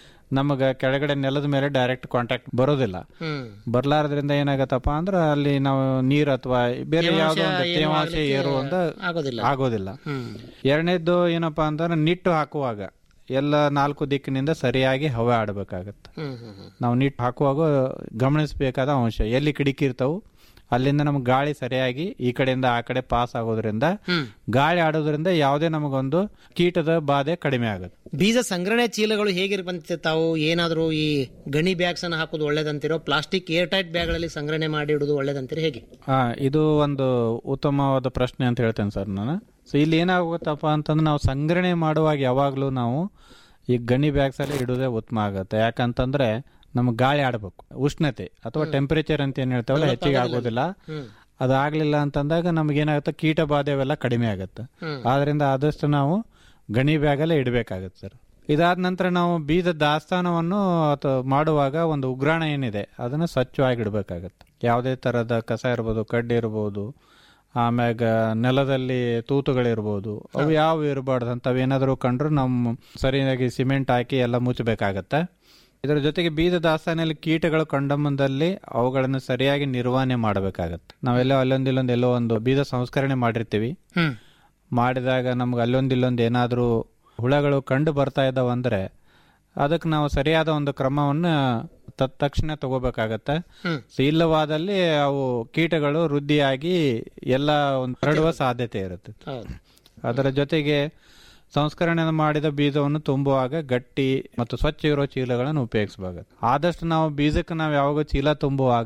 ನಮಗ ಕೆಳಗಡೆ ನೆಲದ ಮೇಲೆ ಡೈರೆಕ್ಟ್ ಕಾಂಟ್ಯಾಕ್ಟ್ ಬರೋದಿಲ್ಲ ಹ್ಮ್ ಬರ್ಲಾರದ್ರಿಂದ ಏನಾಗತ್ತಪ್ಪ ಅಂದ್ರೆ ಅಲ್ಲಿ ನಾವು ನೀರ್ ಅಥವಾ ಬೇರೆ ತೇವಾಂಶ ಯಾವ್ದೋ ಒಂದು ಏನು ತೇವಾಂಶ ಆಗ್ಲಿಕ್ಕೆ ಏರುವಂತ ಆಗೋದಿಲ್ಲ. ಆಗೋದಿಲ್ಲ ಹ್ಮ್ ಎರಡನೇದ್ದು ಏನಪ್ಪಾ ಅಂತಂದ್ರೆ ನಿಟ್ಟು ಹಾಕುವಾಗ ಎಲ್ಲ ನಾಲ್ಕು ದಿಕ್ಕಿನಿಂದ ಸರಿಯಾಗಿ ಹವೆ ಆಡಬೇಕಾಗತ್ತೆ ಹ್ಮ್ ಹ್ಮ್ ಹ್ಮ್ ನಾವು ನೀಟ್ ಹಾಕುವಾಗ ಗಮನಿಸಬೇಕಾದ ಅಂಶ ಎಲ್ಲಿ ಕಿಟಕಿ ಇರ್ತಾವು ಅಲ್ಲಿಂದ ನಮ್ಗೆ ಗಾಳಿ ಸರಿಯಾಗಿ ಈ ಕಡೆಯಿಂದ ಆ ಕಡೆ ಪಾಸ್ ಆಗೋದ್ರಿಂದ ಹ್ಮ್. ಗಾಳಿ ಆಡೋದ್ರಿಂದ ಯಾವುದೇ ನಮಗೊಂದು ಕೀಟದ ಬಾಧೆ ಕಡಿಮೆ ಆಗುತ್ತೆ ಬೀಜ ಸಂಗ್ರಹಣೆ ಚೀಲಗಳು ಹೇಗಿರ್ಬಂತೆ ತಾವು ಏನಾದರೂ ಈ ಗಣಿ ಬ್ಯಾಗ್ಸ್ ಅನ್ನು ಹಾಕೋದು ಒಳ್ಳೇದಂತಿರೋ ಪ್ಲಾಸ್ಟಿಕ್ ಏರ್ ಟೈಟ್ ಬ್ಯಾಗ್ಗಳಲ್ಲಿ ಸಂಗ್ರಹಣೆ ಮಾಡಿ ಇಡುದು ಒಳ್ಳೇದಂತೀರೋ ಹೇಗೆ ಆ, ಇದು ಒಂದು ಉತ್ತಮವಾದ ಪ್ರಶ್ನೆ ಅಂತ ಹೇಳ್ತೇನೆ ಸರ್ ನಾನು ಸೊ ಇಲ್ಲಿ ಏನಾಗುತ್ತಪ್ಪ ಅಂತಂದ್ರೆ ನಾವು ಸಂಗ್ರಹಣೆ ಮಾಡುವಾಗ ಯಾವಾಗಲೂ ನಾವು ಈ ಗಣಿ ಬ್ಯಾಗ್ಸ್ ಅಲ್ಲಿ ಇಡೋದೇ ಉತ್ತಮ ಆಗುತ್ತೆ ಯಾಕಂತಂದ್ರೆ ನಮ್ಗೆ ಗಾಳಿ ಆಡಬೇಕು ಉಷ್ಣತೆ ಅಥವಾ ಟೆಂಪರೇಚರ್ ಅಂತ ಏನ್ ಹೇಳ್ತಾವಲ್ಲ ಹೆಚ್ಚಿಗೆ ಆಗೋದಿಲ್ಲ ಹ್ಮ್. ಅದಾಗ್ಲಿಲ್ಲ ಅಂತಂದಾಗ ನಮ್ಗೆ ಏನಾಗುತ್ತೆ ಕೀಟ ಬಾಧೆ ಅವೆಲ್ಲ ಕಡಿಮೆ ಆಗುತ್ತೆ ಹ್ಮ್. ಆದ್ರಿಂದ ಆದಷ್ಟು ನಾವು ಗಣಿ ಬ್ಯಾಗಲ್ಲೇ ಇಡಬೇಕಾಗತ್ತೆ ಸರ್ ಇದಾದ ನಂತರ ನಾವು ಬೀಜ ದಾಸ್ತಾನವನ್ನು ಅಥವಾ ಮಾಡುವಾಗ ಒಂದು ಉಗ್ರಾಣ ಏನಿದೆ ಅದನ್ನು ಸ್ವಚ್ಛವಾಗಿ ಇಡಬೇಕಾಗತ್ತೆ ಯಾವುದೇ ತರಹದ ಕಸ ಇರ್ಬೋದು ಕಡ್ಡಿ ಇರ್ಬೋದು ಆಮ್ಯಾಗ ನೆಲದಲ್ಲಿ ತೂತುಗಳಿರ್ಬೋದು ಅವು ಯಾವ ಇರಬಾರ್ದು ಅಂತವೇನಾದರೂ ಕಂಡ್ರು ನಮ್ಮ ಸರಿಯಾಗಿ ಸಿಮೆಂಟ್ ಹಾಕಿ ಎಲ್ಲ ಮುಚ್ಚಬೇಕಾಗತ್ತೆ ಇದರ ಜೊತೆಗೆ ಬೀಜ ದಾಸ್ತಾನಲ್ಲಿ ಕೀಟಗಳು ಕಂಡಂಬಂದಲ್ಲಿ ಅವುಗಳನ್ನು ಸರಿಯಾಗಿ ನಿರ್ವಹಣೆ ಮಾಡಬೇಕಾಗತ್ತೆ ನಾವೆಲ್ಲೋ ಅಲ್ಲೊಂದಿಲ್ಲೊಂದು ಎಲ್ಲೋ ಒಂದು ಬೀಜ ಸಂಸ್ಕರಣೆ ಮಾಡಿರ್ತೀವಿ ಹ್ಮ್ ಮಾಡಿದಾಗ ನಮ್ಗೆ ಅಲ್ಲೊಂದಿಲ್ಲೊಂದು ಏನಾದರೂ ಹುಳಗಳು ಕಂಡು ಬರ್ತಾ ಇದ್ದಾವಂದ್ರೆ ಅದಕ್ಕೆ ನಾವು ಸರಿಯಾದ ಒಂದು ಕ್ರಮವನ್ನು ತತ್ಕ್ಷಣ ತಗೋಬೇಕಾಗತ್ತೆ ಹ್ಮ್. ಸೊ ಇಲ್ಲವಾದಲ್ಲಿ ಅವು ಕೀಟಗಳು ವೃದ್ಧಿಯಾಗಿ ಎಲ್ಲ ಒಂದು ಹರಡುವ ಸಾಧ್ಯತೆ ಇರುತ್ತೆ ಹೌದು ಅದರ ಜೊತೆಗೆ ಸಂಸ್ಕರಣೆ ಮಾಡಿದ ಬೀಜವನ್ನು ತುಂಬುವಾಗ ಗಟ್ಟಿ ಮತ್ತು ಸ್ವಚ್ಛ ಇರೋ ಚೀಲಗಳನ್ನು ಉಪಯೋಗಿಸಬೇಕಾಗುತ್ತೆ ಆದಷ್ಟು ನಾವು ಬೀಜಕ್ಕೆ ನಾವು ಯಾವಾಗ ಚೀಲ ತುಂಬುವಾಗ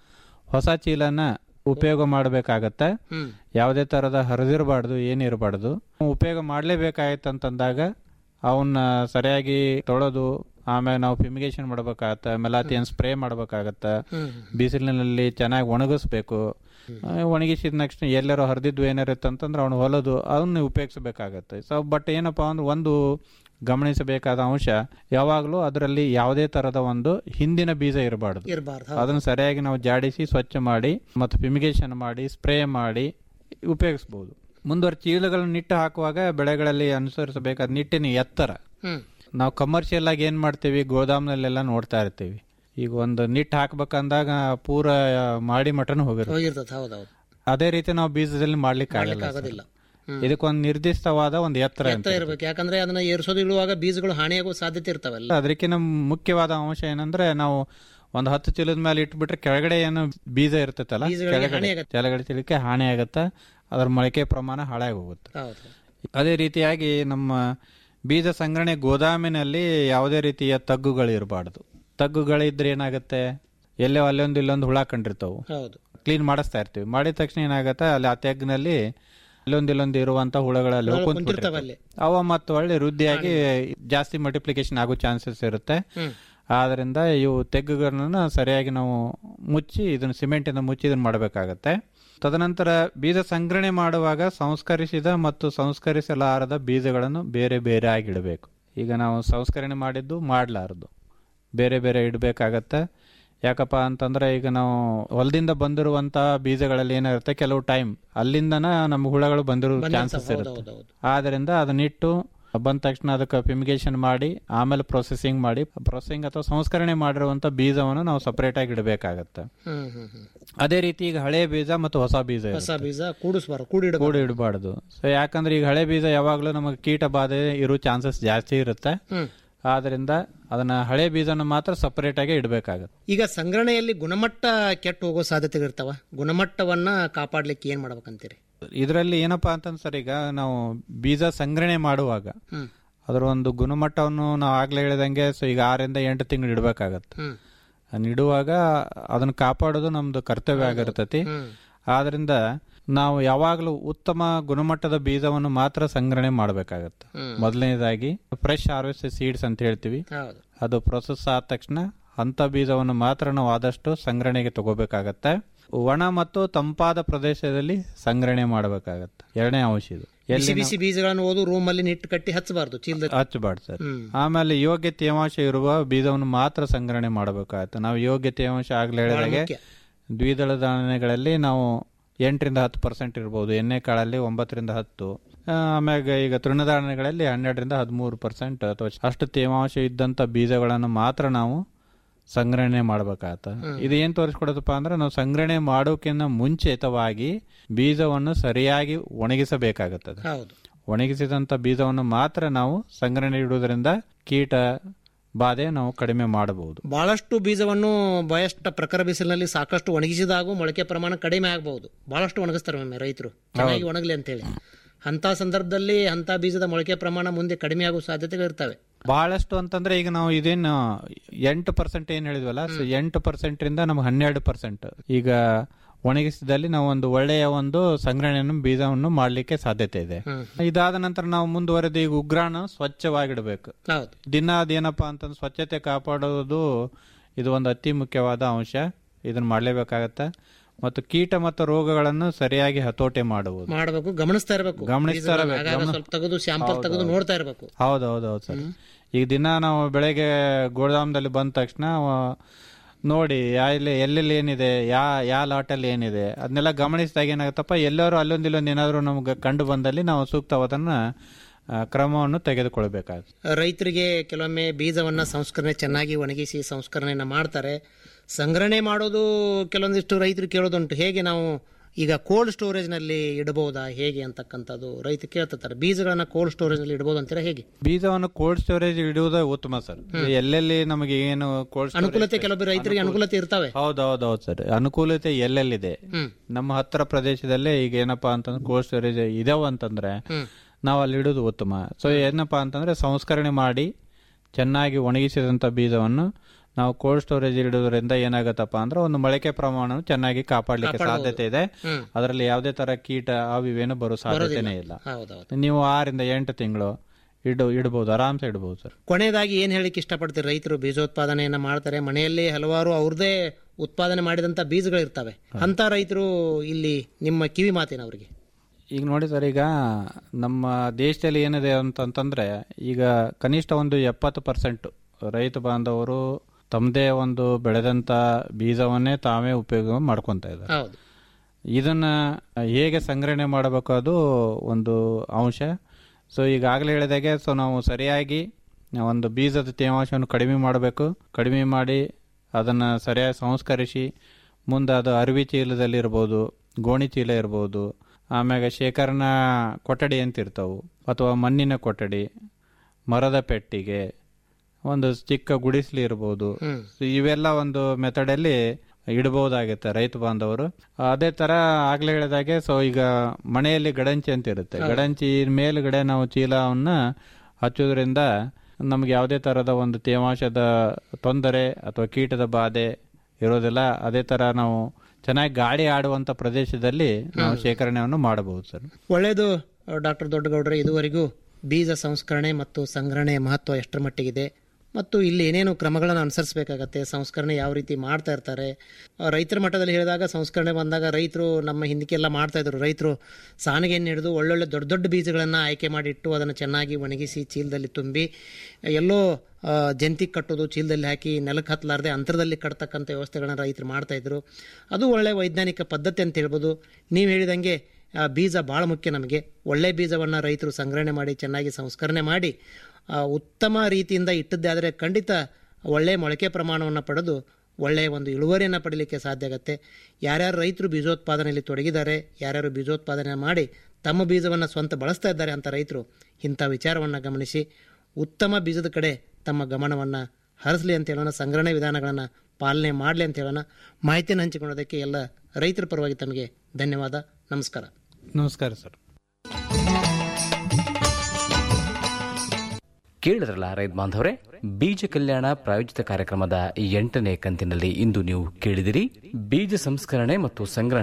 ಹೊಸ ಚೀಲನ ಉಪಯೋಗ ಮಾಡಬೇಕಾಗತ್ತೆ ಹ್ಮ್ ಯಾವುದೇ ತರದ ಹರಿದಿರಬಾರ್ದು ಏನಿರಬಾರ್ದು ಉಪಯೋಗ ಮಾಡಲೇಬೇಕಾಯ್ತು ಅಂತಂದಾಗ ಅವನ್ನ ಸರಿಯಾಗಿ ತೊಳೆದು ಆಮೇಲೆ ನಾವು ಫಿಮಿಗೇಷನ್ ಮಾಡ್ಬೇಕಾಗತ್ತೆ ಮೆಲಾತಿಯನ್ ಸ್ಪ್ರೇ ಮಾಡ್ಬೇಕಾಗತ್ತೆ ಹ್ಮ್. ಬಿಸಿಲಿನಲ್ಲಿ ಚೆನ್ನಾಗಿ ಒಣಗಿಸ್ಬೇಕು ಆ, ಒಣಗಿಸಿದ ನೆಕ್ಸ್ಟ್ ಎಲ್ಲರೂ ಹರಿದಿದ್ವು ಏನಾರು ಇತ್ತಂತಂದ್ರೆ ಅವ್ನು ಹೊಲದು ಅವನ್ನ ಉಪಯೋಗಿಸಬೇಕಾಗತ್ತೆ ಸೊ ಬಟ್ ಏನಪ್ಪಾ ಅಂದ್ರೆ ಒಂದು ಗಮನಿಸಬೇಕಾದ ಅಂಶ ಯಾವಾಗಲೂ ಅದರಲ್ಲಿ ಯಾವುದೇ ತರದ ಒಂದು ಹಿಂದಿನ ಬೀಜ ಇರಬಾರ್ದು ಇರಬಾರ್ದು ಅದನ್ನು ಸರಿಯಾಗಿ ನಾವು ಜಾಡಿಸಿ ಸ್ವಚ್ಛ ಮಾಡಿ ಮತ್ತು ಫಿಮಿಗೇಷನ್ ಮಾಡಿ ಸ್ಪ್ರೇ ಮಾಡಿ ಉಪಯೋಗಿಸ್ಬೋದು ಮುಂದುವರೆ ಚೀಲಗಳನ್ನು ನಿಟ್ಟು ಹಾಕುವಾಗ ಬೆಳೆಗಳಲ್ಲಿ ಅನುಸರಿಸಬೇಕಾದ ನಿಟ್ಟಿನ ಎತ್ತರ ಹ್ಮ್ ನಾವು ಕಮರ್ಷಿಯಲ್ ಆಗಿ ಏನ್ ಮಾಡ್ತೀವಿ ಗೋದಾಮ್ನಲ್ಲೆಲ್ಲ ನೋಡ್ತಾ ಇರ್ತೀವಿ ಈಗ ಒಂದು ನಿಟ್ಟು ಹಾಕ್ಬೇಕಂದಾಗ ಪೂರ ಮಾಡಿ ಮಟನ್ ಹೋಗಿರುತ್ತೆ ಹೋಗಿರ್ತದೆ ಹೌದೌದು ಅದೇ ರೀತಿ ನಾವು ಬೀಜದಲ್ಲಿ ಮಾಡ್ಲಿಕ್ಕೆ ಆಗಲ್ಲ ಆಗೋದಿಲ್ಲ ಹ್ಮ್. ಇದಕ್ಕೊಂದು ನಿರ್ದಿಷ್ಟವಾದ ಒಂದು ಎತ್ತರ ಅಂತ ಎತ್ತರ ಇರ್ಬೇಕು ಯಾಕಂದ್ರೆ ಅದನ್ನ ಏರ್ಸೋದು ಇಳುವಾಗ ಬೀಜಗಳು ಹಾನಿಯಾಗೋ ಸಾಧ್ಯತೆ ಇರ್ತಾವಲ್ಲ ಅದಕ್ಕಿಂತ ಮುಖ್ಯವಾದ ಅಂಶ ಏನಂದ್ರೆ ನಾವು ಒಂದು ಹತ್ತು ಚೀಲದ ಮೇಲೆ ಇಟ್ಬಿಟ್ರೆ ಕೆಳಗಡೆ ಏನು ಬೀಜ ಇರ್ತೈತಲ್ಲ ಬೀಜಗಳಿಗೆ ಹಾನಿ ಕೆಳಗಡೆ ಆಗತ್ತೆ. ಕೆಳಗಡೆ ಚೀಲಕ್ಕೆ ಹಾನಿ ಆಗತ್ತೆ ಅದ್ರ ಮೊಳಕೆ ಪ್ರಮಾಣ ಹಾಳಾಗಿ ಹೋಗುತ್ತೆ ಹೌದು ಅದೇ ರೀತಿಯಾಗಿ ನಮ್ಮ ಬೀಜ ಸಂಗ್ರಹಣೆ ಗೋದಾಮಿನಲ್ಲಿ ಯಾವುದೇ ರೀತಿಯ ತಗ್ಗುಗಳು ಇರಬಾರ್ದು ತಗ್ಗುಗಳಿದ್ರೆ ಏನಾಗುತ್ತೆ ಎಲ್ಲೋ ಅಲ್ಲೊಂದು ಇಲ್ಲೊಂದು ಹುಳ ಕಂಡಿರ್ತಾವು ಹೌದು ಕ್ಲೀನ್ ಮಾಡಿಸ್ತಾ ಇರ್ತೀವಿ ಮಾಡಿದ ತಕ್ಷಣ ಏನಾಗತ್ತೆ ಅಲ್ಲಿ ಆ ತೆಗ್ಗಿನಲ್ಲಿ ಇಲ್ಲೊಂದು ಇಲ್ಲೊಂದು ಇರುವಂತ ಹುಳಗಳಲ್ಲಿ ಹೋಗಿ ಹುಳಗಳು ಕುಂತ್ಬಿಟ್ಟಿರ್ತಾವೆ. ಕುಂತಿರ್ತಾವೆ ಅವ ಮತ್ತು ಒಳ್ಳೆ ವೃದ್ಧಿಯಾಗಿ ಜಾಸ್ತಿ ಮಲ್ಟಿಪ್ಲಿಕೇಶನ್ ಆಗೋ ಚಾನ್ಸಸ್ ಇರುತ್ತೆ ಹ್ಮ್. ಆದ್ರಿಂದ ಇವು ತೆಗ್ಗುಗಳನ್ನ ಸರಿಯಾಗಿ ನಾವು ಮುಚ್ಚಿ ಇದನ್ನ ಸಿಮೆಂಟಿಂದ ಮುಚ್ಚಿ ಇದನ್ನ ಮಾಡಬೇಕಾಗತ್ತೆ ತದನಂತರ ಬೀಜ ಸಂಗ್ರಹಣೆ ಮಾಡುವಾಗ ಸಂಸ್ಕರಿಸಿದ ಮತ್ತು ಸಂಸ್ಕರಿಸಲಾರದ ಬೀಜಗಳನ್ನು ಬೇರೆ ಬೇರೆ ಆಗಿಡಬೇಕು ಈಗ ನಾವು ಸಂಸ್ಕರಣೆ ಮಾಡಿದ್ದು ಮಾಡಲಾರದು ಬೇರೆ ಬೇರೆ ಇಡಬೇಕಾಗತ್ತೆ ಯಾಕಪ್ಪ ಅಂತಂದ್ರೆ ಈಗ ನಾವು ಹೊಲದಿಂದ ಬಂದಿರುವಂತ ಬೀಜಗಳಲ್ಲಿ ಏನಿರುತ್ತೆ ಕೆಲವು ಟೈಮ್ ಅಲ್ಲಿಂದನ ನಮ್ಮ ಹುಳಗಳು ಬಂದಿರೋ ಬಂದಿರ್ತಾವೆ, ಚಾನ್ಸಸ್ ಹೌದು, ಇರುತ್ತೆ ಹೌದು, ಹೌದು. ಆದ್ರಿಂದ ಅದನ್ನಿಟ್ಟು ಬಂದ ತಕ್ಷಣ ಅದಕ್ಕೆ ಫಿಮಿಗೇಷನ್ ಮಾಡಿ ಆಮೇಲೆ ಪ್ರೊಸೆಸಿಂಗ್ ಮಾಡಿ ಪ್ರೊಸೆಸಿಂಗ್ ಅಥವಾ ಸಂಸ್ಕರಣೆ ಮಾಡಿರುವಂತ ಬೀಜವನ್ನು ನಾವು ಸಪರೇಟ್ ಆಗಿ ಇಡಬೇಕಾಗತ್ತೆ ಹ್ಮ್ ಹ್ಮ್ ಹ್ಮ್ ಅದೇ ರೀತಿ ಈಗ ಹಳೆ ಬೀಜ ಮತ್ತು ಹೊಸ ಬೀಜ ಹೊಸ ಬೀಜ ಕೂಡಿಸ್ಬಾರ್ದು ಕೂಡಿ ಕೂಡ ಇಡಬಾರ್ದು ಸೊ ಯಾಕಂದ್ರೆ ಈಗ ಹಳೆ ಬೀಜ ಯಾವಾಗಲೂ ನಮಗೆ ಕೀಟ ಬಾಧೆ ಇರೋ ಚಾನ್ಸಸ್ ಜಾಸ್ತಿ ಇರುತ್ತೆ ಹ್ಮ್ ಆದ್ರಿಂದ ಅದನ್ನ ಹಳೆ ಬೀಜನ ಮಾತ್ರ ಸಪರೇಟ್ ಆಗಿ ಇಡಬೇಕಾಗತ್ತೆ ಈಗ ಸಂಗ್ರಹಣೆಯಲ್ಲಿ ಗುಣಮಟ್ಟ ಕೆಟ್ಟು ಹೋಗೋ ಸಾಧ್ಯತೆಗಳಿರ್ತಾವ ಗುಣಮಟ್ಟವನ್ನ ಕಾಪಾಡ್ಲಿಕ್ಕೆ ಏನ್ ಮಾಡ್ಬೇಕಂತೀರಿ ಇದರಲ್ಲಿ ಏನಪ್ಪಾ ಅಂತಂದ್ರೆ ಸರ್ ಈಗ ನಾವು ಬೀಜ ಸಂಗ್ರಹಣೆ ಮಾಡುವಾಗ ಹ್ಮ್. ಅದರ ಒಂದು ಗುಣಮಟ್ಟವನ್ನು ನಾವು ಆಗ್ಲೇ ಹೇಳಿದಂಗೆ ಸೊ ಈಗ ಆರರಿಂದ ಎಂಟು ತಿಂಗಳು ಇಡಬೇಕಾಗತ್ತೆ ಹ್ಮ್. ಅದನ್ನ ಇಡುವಾಗ ಅದನ್ನ ಕಾಪಾಡೋದು ನಮ್ದು ಕರ್ತವ್ಯ ಆಗಿರ್ತತಿ ಹ್ಮ್. ಆದ್ರಿಂದ ನಾವು ಯಾವಾಗಲೂ ಉತ್ತಮ ಗುಣಮಟ್ಟದ ಬೀಜವನ್ನು ಮಾತ್ರ ಸಂಗ್ರಹಣೆ ಮಾಡಬೇಕಾಗತ್ತೆ ಹ್ಮ್. ಮೊದಲನೇದಾಗಿ ಫ್ರೆಶ್ ಹಾರ್ವೆಸ್ಟ್ ಸೀಡ್ಸ್ ಅಂತ ಹೇಳ್ತೀವಿ ಹೌದು ಅದು ಪ್ರೊಸೆಸ್ ಆದ ತಕ್ಷಣ ಅಂತ ಬೀಜವನ್ನು ಮಾತ್ರ ನಾವು ಆದಷ್ಟು ಸಂಗ್ರಹಣೆಗೆ ತಗೋಬೇಕಾಗತ್ತೆ ಒಣ ಮತ್ತು ತಂಪಾದ ಪ್ರದೇಶದಲ್ಲಿ ಸಂಗ್ರಹಣೆ ಮಾಡಬೇಕಾಗತ್ತೆ ಎರಡನೇ ಅಂಶ ಇದು ಬಿಸಿ ಎಲ್ಲಿ ಬಿಸಿ ಬೀಜಗಳನ್ನು ಓದು ರೂಮ್ ಅಲ್ಲಿ ನಿಟ್ಟು ಕಟ್ಟಿ ಹಚ್ಚಬಾರ್ದು ಚೀಲದ ಹಚ್ಚಬಾರ್ದು ಸರ್ ಹ್ಮ್. ಆಮೇಲೆ ಯೋಗ್ಯ ತೇವಾಂಶ ಇರುವ ಬೀಜವನ್ನು ಮಾತ್ರ ಸಂಗ್ರಹಣೆ ಮಾಡಬೇಕಾಗತ್ತೆ ನಾವು ಯೋಗ್ಯ ತೇವಾಂಶ ಆಗ್ಲೇ ಹೇಳಿದಾಗೆ ಮುಖ್ಯ. ದ್ವಿದಳ ಧಾನ್ಯಗಳಲ್ಲಿ ನಾವು ಎಂಟರಿಂದ ಹತ್ತು ಪರ್ಸೆಂಟ್ ಇರ್ಬೋದು ಎಣ್ಣೆ ಕಾಳಲ್ಲಿ ಒಂಬತ್ತರಿಂದ ಹತ್ತು ಆ, ಆಮ್ಯಾಗ ಈಗ ತೃಣಧಾನ್ಯಗಳಲ್ಲಿ ಹನ್ನೆರಡರಿಂದ ಹದಿಮೂರು ಪರ್ಸೆಂಟ್ ಅಥವಾ ಅಷ್ಟು ತೇವಾಂಶ ಇದ್ದಂತ ಬೀಜಗಳನ್ನು ಮಾತ್ರ ನಾವು ಸಂಗ್ರಹಣೆ ಮಾಡಬೇಕಾಗತ್ತ ಹ್ಮ್. ಇದು ಏನ್ ತೋರಿಸ್ಕೊಡೋದಪ್ಪ ಅಂದ್ರೆ ನಾವು ಸಂಗ್ರಹಣೆ ಮಾಡೋಕ್ಕಿಂತ ಮುಂಚಿತವಾಗಿ ಬೀಜವನ್ನು ಸರಿಯಾಗಿ ಒಣಗಿಸಬೇಕಾಗುತ್ತದೆ ಹೌದು ಒಣಗಿಸಿದಂತ ಬೀಜವನ್ನು ಮಾತ್ರ ನಾವು ಸಂಗ್ರಹಣೆ ಇಡುವುದರಿಂದ ಕೀಟ ಬಾಧೆ ನಾವು ಕಡಿಮೆ ಮಾಡಬಹುದು ಬಹಳಷ್ಟು ಬೀಜವನ್ನು ಬಯಷ್ಟ ಪ್ರಖರ ಬಿಸಿಲಿನಲ್ಲಿ ಸಾಕಷ್ಟು ಒಣಗಿಸಿದಾಗೂ ಮೊಳಕೆ ಪ್ರಮಾಣ ಕಡಿಮೆ ಆಗಬಹುದು ಬಹಳಷ್ಟು ಒಣಗಿಸ್ತಾರೆ ಒಮ್ಮೆ ರೈತರು ಚೆನ್ನಾಗಿ ಹೌದು. ಒಣಗಲಿ ಅಂತೇಳಿ ಅಂತ ಸಂದರ್ಭದಲ್ಲಿ ಅಂತ ಬೀಜದ ಮೊಳಕೆ ಪ್ರಮಾಣ ಮುಂದೆ ಕಡಿಮೆ ಆಗುವ ಸಾಧ್ಯತೆಗಳಿರ್ತವೆ ಬಹಳಷ್ಟು ಅಂತಂದ್ರೆ ಈಗ ನಾವು ಇದೇನು ಎಂಟು ಪರ್ಸೆಂಟ್ ಏನ್ ಹೇಳಿದ್ವಲ್ಲ ಸೊ ಎಂಟು ಪರ್ಸೆಂಟ್ ಇಂದ ನಮ್ಗೆ ಹನ್ನೆರಡು ಪರ್ಸೆಂಟ್ ಈಗ ಒಣಗಿಸಿದಲ್ಲಿ ನಾವು ಒಂದು ಒಳ್ಳೆಯ ಒಂದು ಸಂಗ್ರಹಣೆಯನ್ನು ಬೀಜವನ್ನು ಮಾಡ್ಲಿಕ್ಕೆ ಸಾಧ್ಯತೆ ಇದೆ ಹ್ಮ್. ಇದಾದ ನಂತರ ನಾವು ಮುಂದುವರೆದು ಈಗ ಉಗ್ರಾಣ ಸ್ವಚ್ಛವಾಗಿಡಬೇಕು ಹೌದು ದಿನ ಅದೇನಪ್ಪಾ ಅಂತಂದ್ರೆ ಸ್ವಚ್ಛತೆ ಕಾಪಾಡೋದು ಇದು ಒಂದು ಅತಿ ಮುಖ್ಯವಾದ ಅಂಶ ಇದನ್ನ ಮಾಡಲೇಬೇಕಾಗತ್ತೆ ಮತ್ತು ಕೀಟ ಮತ್ತು ರೋಗಗಳನ್ನು ಸರಿಯಾಗಿ ಹತೋಟಿ ಮಾಡುವುದು ಮಾಡಬೇಕು ಗಮನಿಸ್ತಾ ಇರಬೇಕು ಗಮನಿಸ್ತಾ ಇರ್ಬೇಕು. ಗಮನ- ಸ್ವಲ್ಪ ತೆಗೆದು ಸ್ಯಾಂಪಲ್ ಹೌದು, ತೆಗೆದು ಹೌದು. ನೋಡ್ತಾ ಇರಬೇಕು ಹೌದು ಹೌದು ಹೌದು ಸರ್ ಈಗ ದಿನ ನಾವು ಬೆಳಗ್ಗೆ ಗೋದಾಮದಲ್ಲಿ ಬಂದ ತಕ್ಷಣ ಆ, ನೋಡಿ ಯಾ ಇಲ್ಲಿ ಎಲ್ಲೆಲ್ಲಿ ಏನಿದೆ ಯಾ ಯಾ ಲಾಟಲ್ಲಿ ಏನಿದೆ ಅದನ್ನೆಲ್ಲ ಗಮನಿಸಿದಾಗ ಏನಾಗುತ್ತಪ್ಪ ಎಲ್ಲರೂ ಅಲ್ಲೊಂದು ಇಲ್ಲೊಂದು ಏನಾದರೂ ನಮ್ಗೆ ಕಂಡು ಬಂದಲ್ಲಿ ನಾವು ಸೂಕ್ತವಾದನ್ನ ಆ, ಕ್ರಮವನ್ನು ತೆಗೆದುಕೊಳ್ಬೇಕಾಗುತ್ತೆ ರೈತರಿಗೆ ಕೆಲವೊಮ್ಮೆ ಬೀಜವನ್ನ ಸಂಸ್ಕರಣೆ ಚೆನ್ನಾಗಿ ಒಣಗಿಸಿ ಸಂಸ್ಕರಣೆಯನ್ನ ಮಾಡ್ತಾರೆ ಸಂಗ್ರಹಣೆ ಮಾಡೋದು ಕೆಲವೊಂದಿಷ್ಟು ರೈತರು ಕೇಳೋದುಂಟು ಹೇಗೆ ನಾವು ಈಗ ಕೋಲ್ಡ್ ಸ್ಟೋರೇಜ್ ನಲ್ಲಿ ಇಡಬಹುದಾ ಹೇಗೆ ಅಂತಕ್ಕಂಥದ್ದು ರೈತ ಕೇಳ್ತಿರ್ತಾರೆ ಬೀಜಗಳನ್ನ ಕೋಲ್ಡ್ ಸ್ಟೋರೇಜ್ ನಲ್ಲಿ ಇಡಬಹುದು ಅಂತೀರಾ ಹೇಗೆ ಬೀಜವನ್ನು ಕೋಲ್ಡ್ ಸ್ಟೋರೇಜ್ ಇಡುವುದೇ ಉತ್ತಮ ಸರ್ ಎಲ್ಲೆಲ್ಲಿ ನಮಗೆ ಏನು ಕೋಲ್ಡ್ ಅನುಕೂಲತೆ ಕೆಲವೊಬ್ಬರು ರೈತರಿಗೆ ಅನುಕೂಲತೆ ಇರ್ತವೆ ಹೌದು ಹೌದು ಹೌದು ಸರ್ ಅನುಕೂಲತೆ ಎಲ್ಲೆಲ್ಲಿದೆ ಹ್ಮ್. ನಮ್ಮ ಹತ್ತಿರ ಪ್ರದೇಶದಲ್ಲೇ ಈಗ ಏನಪ್ಪಾ ಅಂತಂದ್ರೆ ಕೋಲ್ಡ್ ಸ್ಟೋರೇಜ್ ಇದಾವ ಅಂತಂದ್ರೆ ಹ್ಮ್. ನಾವು ಅಲ್ಲಿ ಇಡೋದು ಉತ್ತಮ ಸೊ ಏನಪ್ಪಾ ಅಂತಂದ್ರೆ ಸಂಸ್ಕರಣೆ ಮಾಡಿ ಚೆನ್ನಾಗಿ ಒಣಗಿಸಿದಂತ ಬೀಜವನ್ನು ನಾವು ಕೋಲ್ಡ್ ಸ್ಟೋರೇಜ್ ಇಡೋದ್ರಿಂದ ಏನಾಗತ್ತಪ್ಪ ಅಂದ್ರೆ ಒಂದು ಮೊಳಕೆ ಪ್ರಮಾಣ ಚೆನ್ನಾಗಿ ಕಾಪಾಡಲಿಕ್ಕೆ ಕಾಪಾಡ್ಬೋದು. ಸಾಧ್ಯತೆ ಇದೆ ಹ್ಮ್. ಅದರಲ್ಲಿ ಯಾವುದೇ ತರ ಕೀಟ ಅವಿವೇನು ಬರೋ ಸಾಧ್ಯತೆನೇ ಇಲ್ಲ ಹೌದೌದು ನೀವು ಆರಿಂದ ಎಂಟು ತಿಂಗಳು ಇಡು ಇಡಬಹುದು ಆರಾಮ್ಸೆ ಇಡಬಹುದು ಸರ್ ಕೊನೆಯದಾಗಿ ಏನ್ ಹೇಳಿಕ್ಕೆ ಇಷ್ಟಪಡ್ತೀರಿ ರೈತರು ಬೀಜೋತ್ಪಾದನೆಯನ್ನ ಮಾಡ್ತಾರೆ ಮನೆಯಲ್ಲಿ ಹಲವಾರು ಅವ್ರದೇ ಉತ್ಪಾದನೆ ಮಾಡಿದಂತ ಬೀಜಗಳಿರ್ತವೆ ಅಂತ ರೈತರು ಇಲ್ಲಿ ನಿಮ್ಮ ಕಿವಿ ಮಾತೇನು ಅವರಿಗೆ ಈಗ ನೋಡಿ ಸರ್ ಈಗ ನಮ್ಮ ದೇಶದಲ್ಲಿ ಏನಿದೆ ಅಂತಂತಂದ್ರೆ ಈಗ ಕನಿಷ್ಠ ಒಂದು ಎಪ್ಪತ್ತು ಪರ್ಸೆಂಟ್ ರೈತ ಬಾಂಧವರು ತಮ್ಮದೇ ಒಂದು ಬೆಳೆದಂತ ಬೀಜವನ್ನೇ ತಾವೇ ಉಪಯೋಗ ಮಾಡ್ಕೊಂತ ಇದ್ದಾರೆ ಹೌದು ಇದನ್ನ ಹೇಗೆ ಸಂಗ್ರಹಣೆ ಮಾಡಬೇಕು ಅದು ಒಂದು ಅಂಶ ಸೊ ಈಗಾಗಲೇ ಹೇಳಿದಾಗೆ ಸೊ ನಾವು ಸರಿಯಾಗಿ ಒಂದು ಬೀಜದ ತೇವಾಂಶವನ್ನು ಕಡಿಮೆ ಮಾಡಬೇಕು ಕಡಿಮೆ ಮಾಡಿ ಅದನ್ನು ಸರಿಯಾಗಿ ಸಂಸ್ಕರಿಸಿ ಮುಂದೆ ಅದು ಅರಿವಿ ಚೀಲದಲ್ಲಿ ಇರ್ಬೋದು ಗೋಣಿ ಚೀಲ ಇರ್ಬೋದು ಆಮ್ಯಾಗ ಶೇಖರಣಾ ಕೊಠಡಿ ಅಂತ ಇರ್ತಾವು ಅಥವಾ ಮಣ್ಣಿನ ಕೊಠಡಿ ಮರದ ಪೆಟ್ಟಿಗೆ ಒಂದು ಚಿಕ್ಕ ಗುಡಿಸ್ಲಿ ಇರ್ಬೋದು ಹ್ಮ್. So ಇವೆಲ್ಲ ಒಂದು ಮೆಥಡಲ್ಲಿ ಇಡಬಹುದಾಗುತ್ತೆ ರೈತ ಬಾಂಧವರು ಅದೇ ತರ ಆಗ್ಲೇ ಹೇಳಿದಾಗೆ ಸೊ ಈಗ ಮನೆಯಲ್ಲಿ ಗಡಂಚಿ ಅಂತ ಇರುತ್ತೆ ಹೌದು. ಗಡಂಚಿ ಮೇಲ್ಗಡೆ ನಾವು ಚೀಲವನ್ನ ಹಚ್ಚೋದ್ರಿಂದ ನಮ್ಗೆ ಯಾವುದೇ ತರದ ಒಂದು ತೇವಾಂಶದ ತೊಂದರೆ ಅಥವಾ ಕೀಟದ ಬಾಧೆ ಇರೋದಿಲ್ಲ ಅದೇ ತರ ನಾವು ಚೆನ್ನಾಗಿ ಗಾಳಿ ಆಡುವಂತ ಪ್ರದೇಶದಲ್ಲಿ ನಾವು ಹ್ಮ್. ಶೇಖರಣೆಯನ್ನು ಮಾಡಬಹುದು ಸರ್ ಒಳ್ಳೆಯದು ಡಾಕ್ಟರ್ ದೊಡ್ಡಗೌಡ್ರೆ ಇದುವರೆಗೂ ಬೀಜ ಸಂಸ್ಕರಣೆ ಮತ್ತು ಸಂಗ್ರಹಣೆಯ ಮಹತ್ವ ಎಷ್ಟರ ಮಟ್ಟಿಗಿದೆ ಮತ್ತು ಇಲ್ಲಿ ಏನೇನು ಕ್ರಮಗಳನ್ನು ಅನುಸರಿಸಬೇಕಾಗತ್ತೆ ಸಂಸ್ಕರಣೆ ಯಾವ ರೀತಿ ಮಾಡ್ತಾ ಇರ್ತಾರೆ ಆ, ರೈತರ ಮಟ್ಟದಲ್ಲಿ ಹೇಳಿದಾಗ ಸಂಸ್ಕರಣೆ ಬಂದಾಗ ರೈತರು ನಮ್ಮ ಹಿಂದಕ್ಕೆಲ್ಲ ಮಾಡ್ತಾ ಇದ್ರು ರೈತರು ಸಾನಿಗೆಯನ್ನು ಹಿಡಿದು ಒಳ್ಳೊಳ್ಳೆ ದೊಡ್ಡ ದೊಡ್ಡ ಬೀಜಗಳನ್ನು ಆಯ್ಕೆ ಮಾಡಿಟ್ಟು ಅದನ್ನು ಚೆನ್ನಾಗಿ ಒಣಗಿಸಿ ಚೀಲದಲ್ಲಿ ತುಂಬಿ ಎಲ್ಲೋ ಆ, ಜಂತಿಗೆ ಕಟ್ಟೋದು ಚೀಲದಲ್ಲಿ ಹಾಕಿ ನೆಲಕ್ಕೆ ಹತ್ತಲಾರದೆ ಅಂತರದಲ್ಲಿ ಕಟ್ತಕ್ಕಂಥ ವ್ಯವಸ್ಥೆಗಳನ್ನ ರೈತರು ಮಾಡ್ತಾ ಇದ್ರು ಅದು ಒಳ್ಳೆ ವೈಜ್ಞಾನಿಕ ಪದ್ಧತಿ ಅಂತ ಹೇಳ್ಬೋದು ನೀವು ಹೇಳಿದಂಗೆ ಆ, ಬೀಜ ಭಾಳ ಮುಖ್ಯ ನಮಗೆ ಒಳ್ಳೆ ಬೀಜವನ್ನು ರೈತರು ಸಂಗ್ರಹಣೆ ಮಾಡಿ ಚೆನ್ನಾಗಿ ಸಂಸ್ಕರಣೆ ಮಾಡಿ ಆ, ಉತ್ತಮ ರೀತಿಯಿಂದ ಇಟ್ಟದ್ದೇ ಆದರೆ ಖಂಡಿತ ಒಳ್ಳೆಯ ಮೊಳಕೆ ಪ್ರಮಾಣವನ್ನು ಪಡೆದು ಒಳ್ಳೆಯ ಒಂದು ಇಳುವರಿಯನ್ನು ಪಡೀಲಿಕ್ಕೆ ಸಾಧ್ಯ ಆಗುತ್ತೆ ಯಾರ್ಯಾರು ರೈತರು ಬೀಜೋತ್ಪಾದನೆಯಲ್ಲಿ ತೊಡಗಿದ್ದಾರೆ ಯಾರ್ಯಾರು ಬೀಜೋತ್ಪಾದನೆ ಮಾಡಿ ತಮ್ಮ ಬೀಜವನ್ನು ಸ್ವಂತ ಬಳಸ್ತಾ ಇದ್ದಾರೆ ಅಂತ ರೈತರು ಇಂಥ ವಿಚಾರವನ್ನು ಗಮನಿಸಿ ಉತ್ತಮ ಬೀಜದ ಕಡೆ ತಮ್ಮ ಗಮನವನ್ನು ಹರಿಸಲಿ ಅಂತ ಹೇಳೋಣ ಸಂಗ್ರಹಣೆ ವಿಧಾನಗಳನ್ನು ಪಾಲನೆ ಮಾಡಲಿ ಅಂತ ಹೇಳೋಣ ಮಾಹಿತಿಯನ್ನು ಹಂಚಿಕೊಳ್ಳೋದಕ್ಕೆ ಎಲ್ಲ ರೈತರ ಪರವಾಗಿ ತಮಗೆ ಧನ್ಯವಾದ ನಮಸ್ಕಾರ ನಮಸ್ಕಾರ ಸರ್ ಕೇಳಿದ್ರಲ್ಲ ರೈತ ಬಾಂಧವರೇ ಬೀಜ ಕಲ್ಯಾಣ ಪ್ರಾಯೋಜಿತ ಕಾರ್ಯಕ್ರಮದ ಎಂಟನೇ ಕಂತಿನಲ್ಲಿ ಇಂದು ನೀವು ಕೇಳಿದಿರಿ ಬೀಜ ಸಂಸ್ಕರಣೆ ಮತ್ತು ಸಂಗ್ರಹಣೆ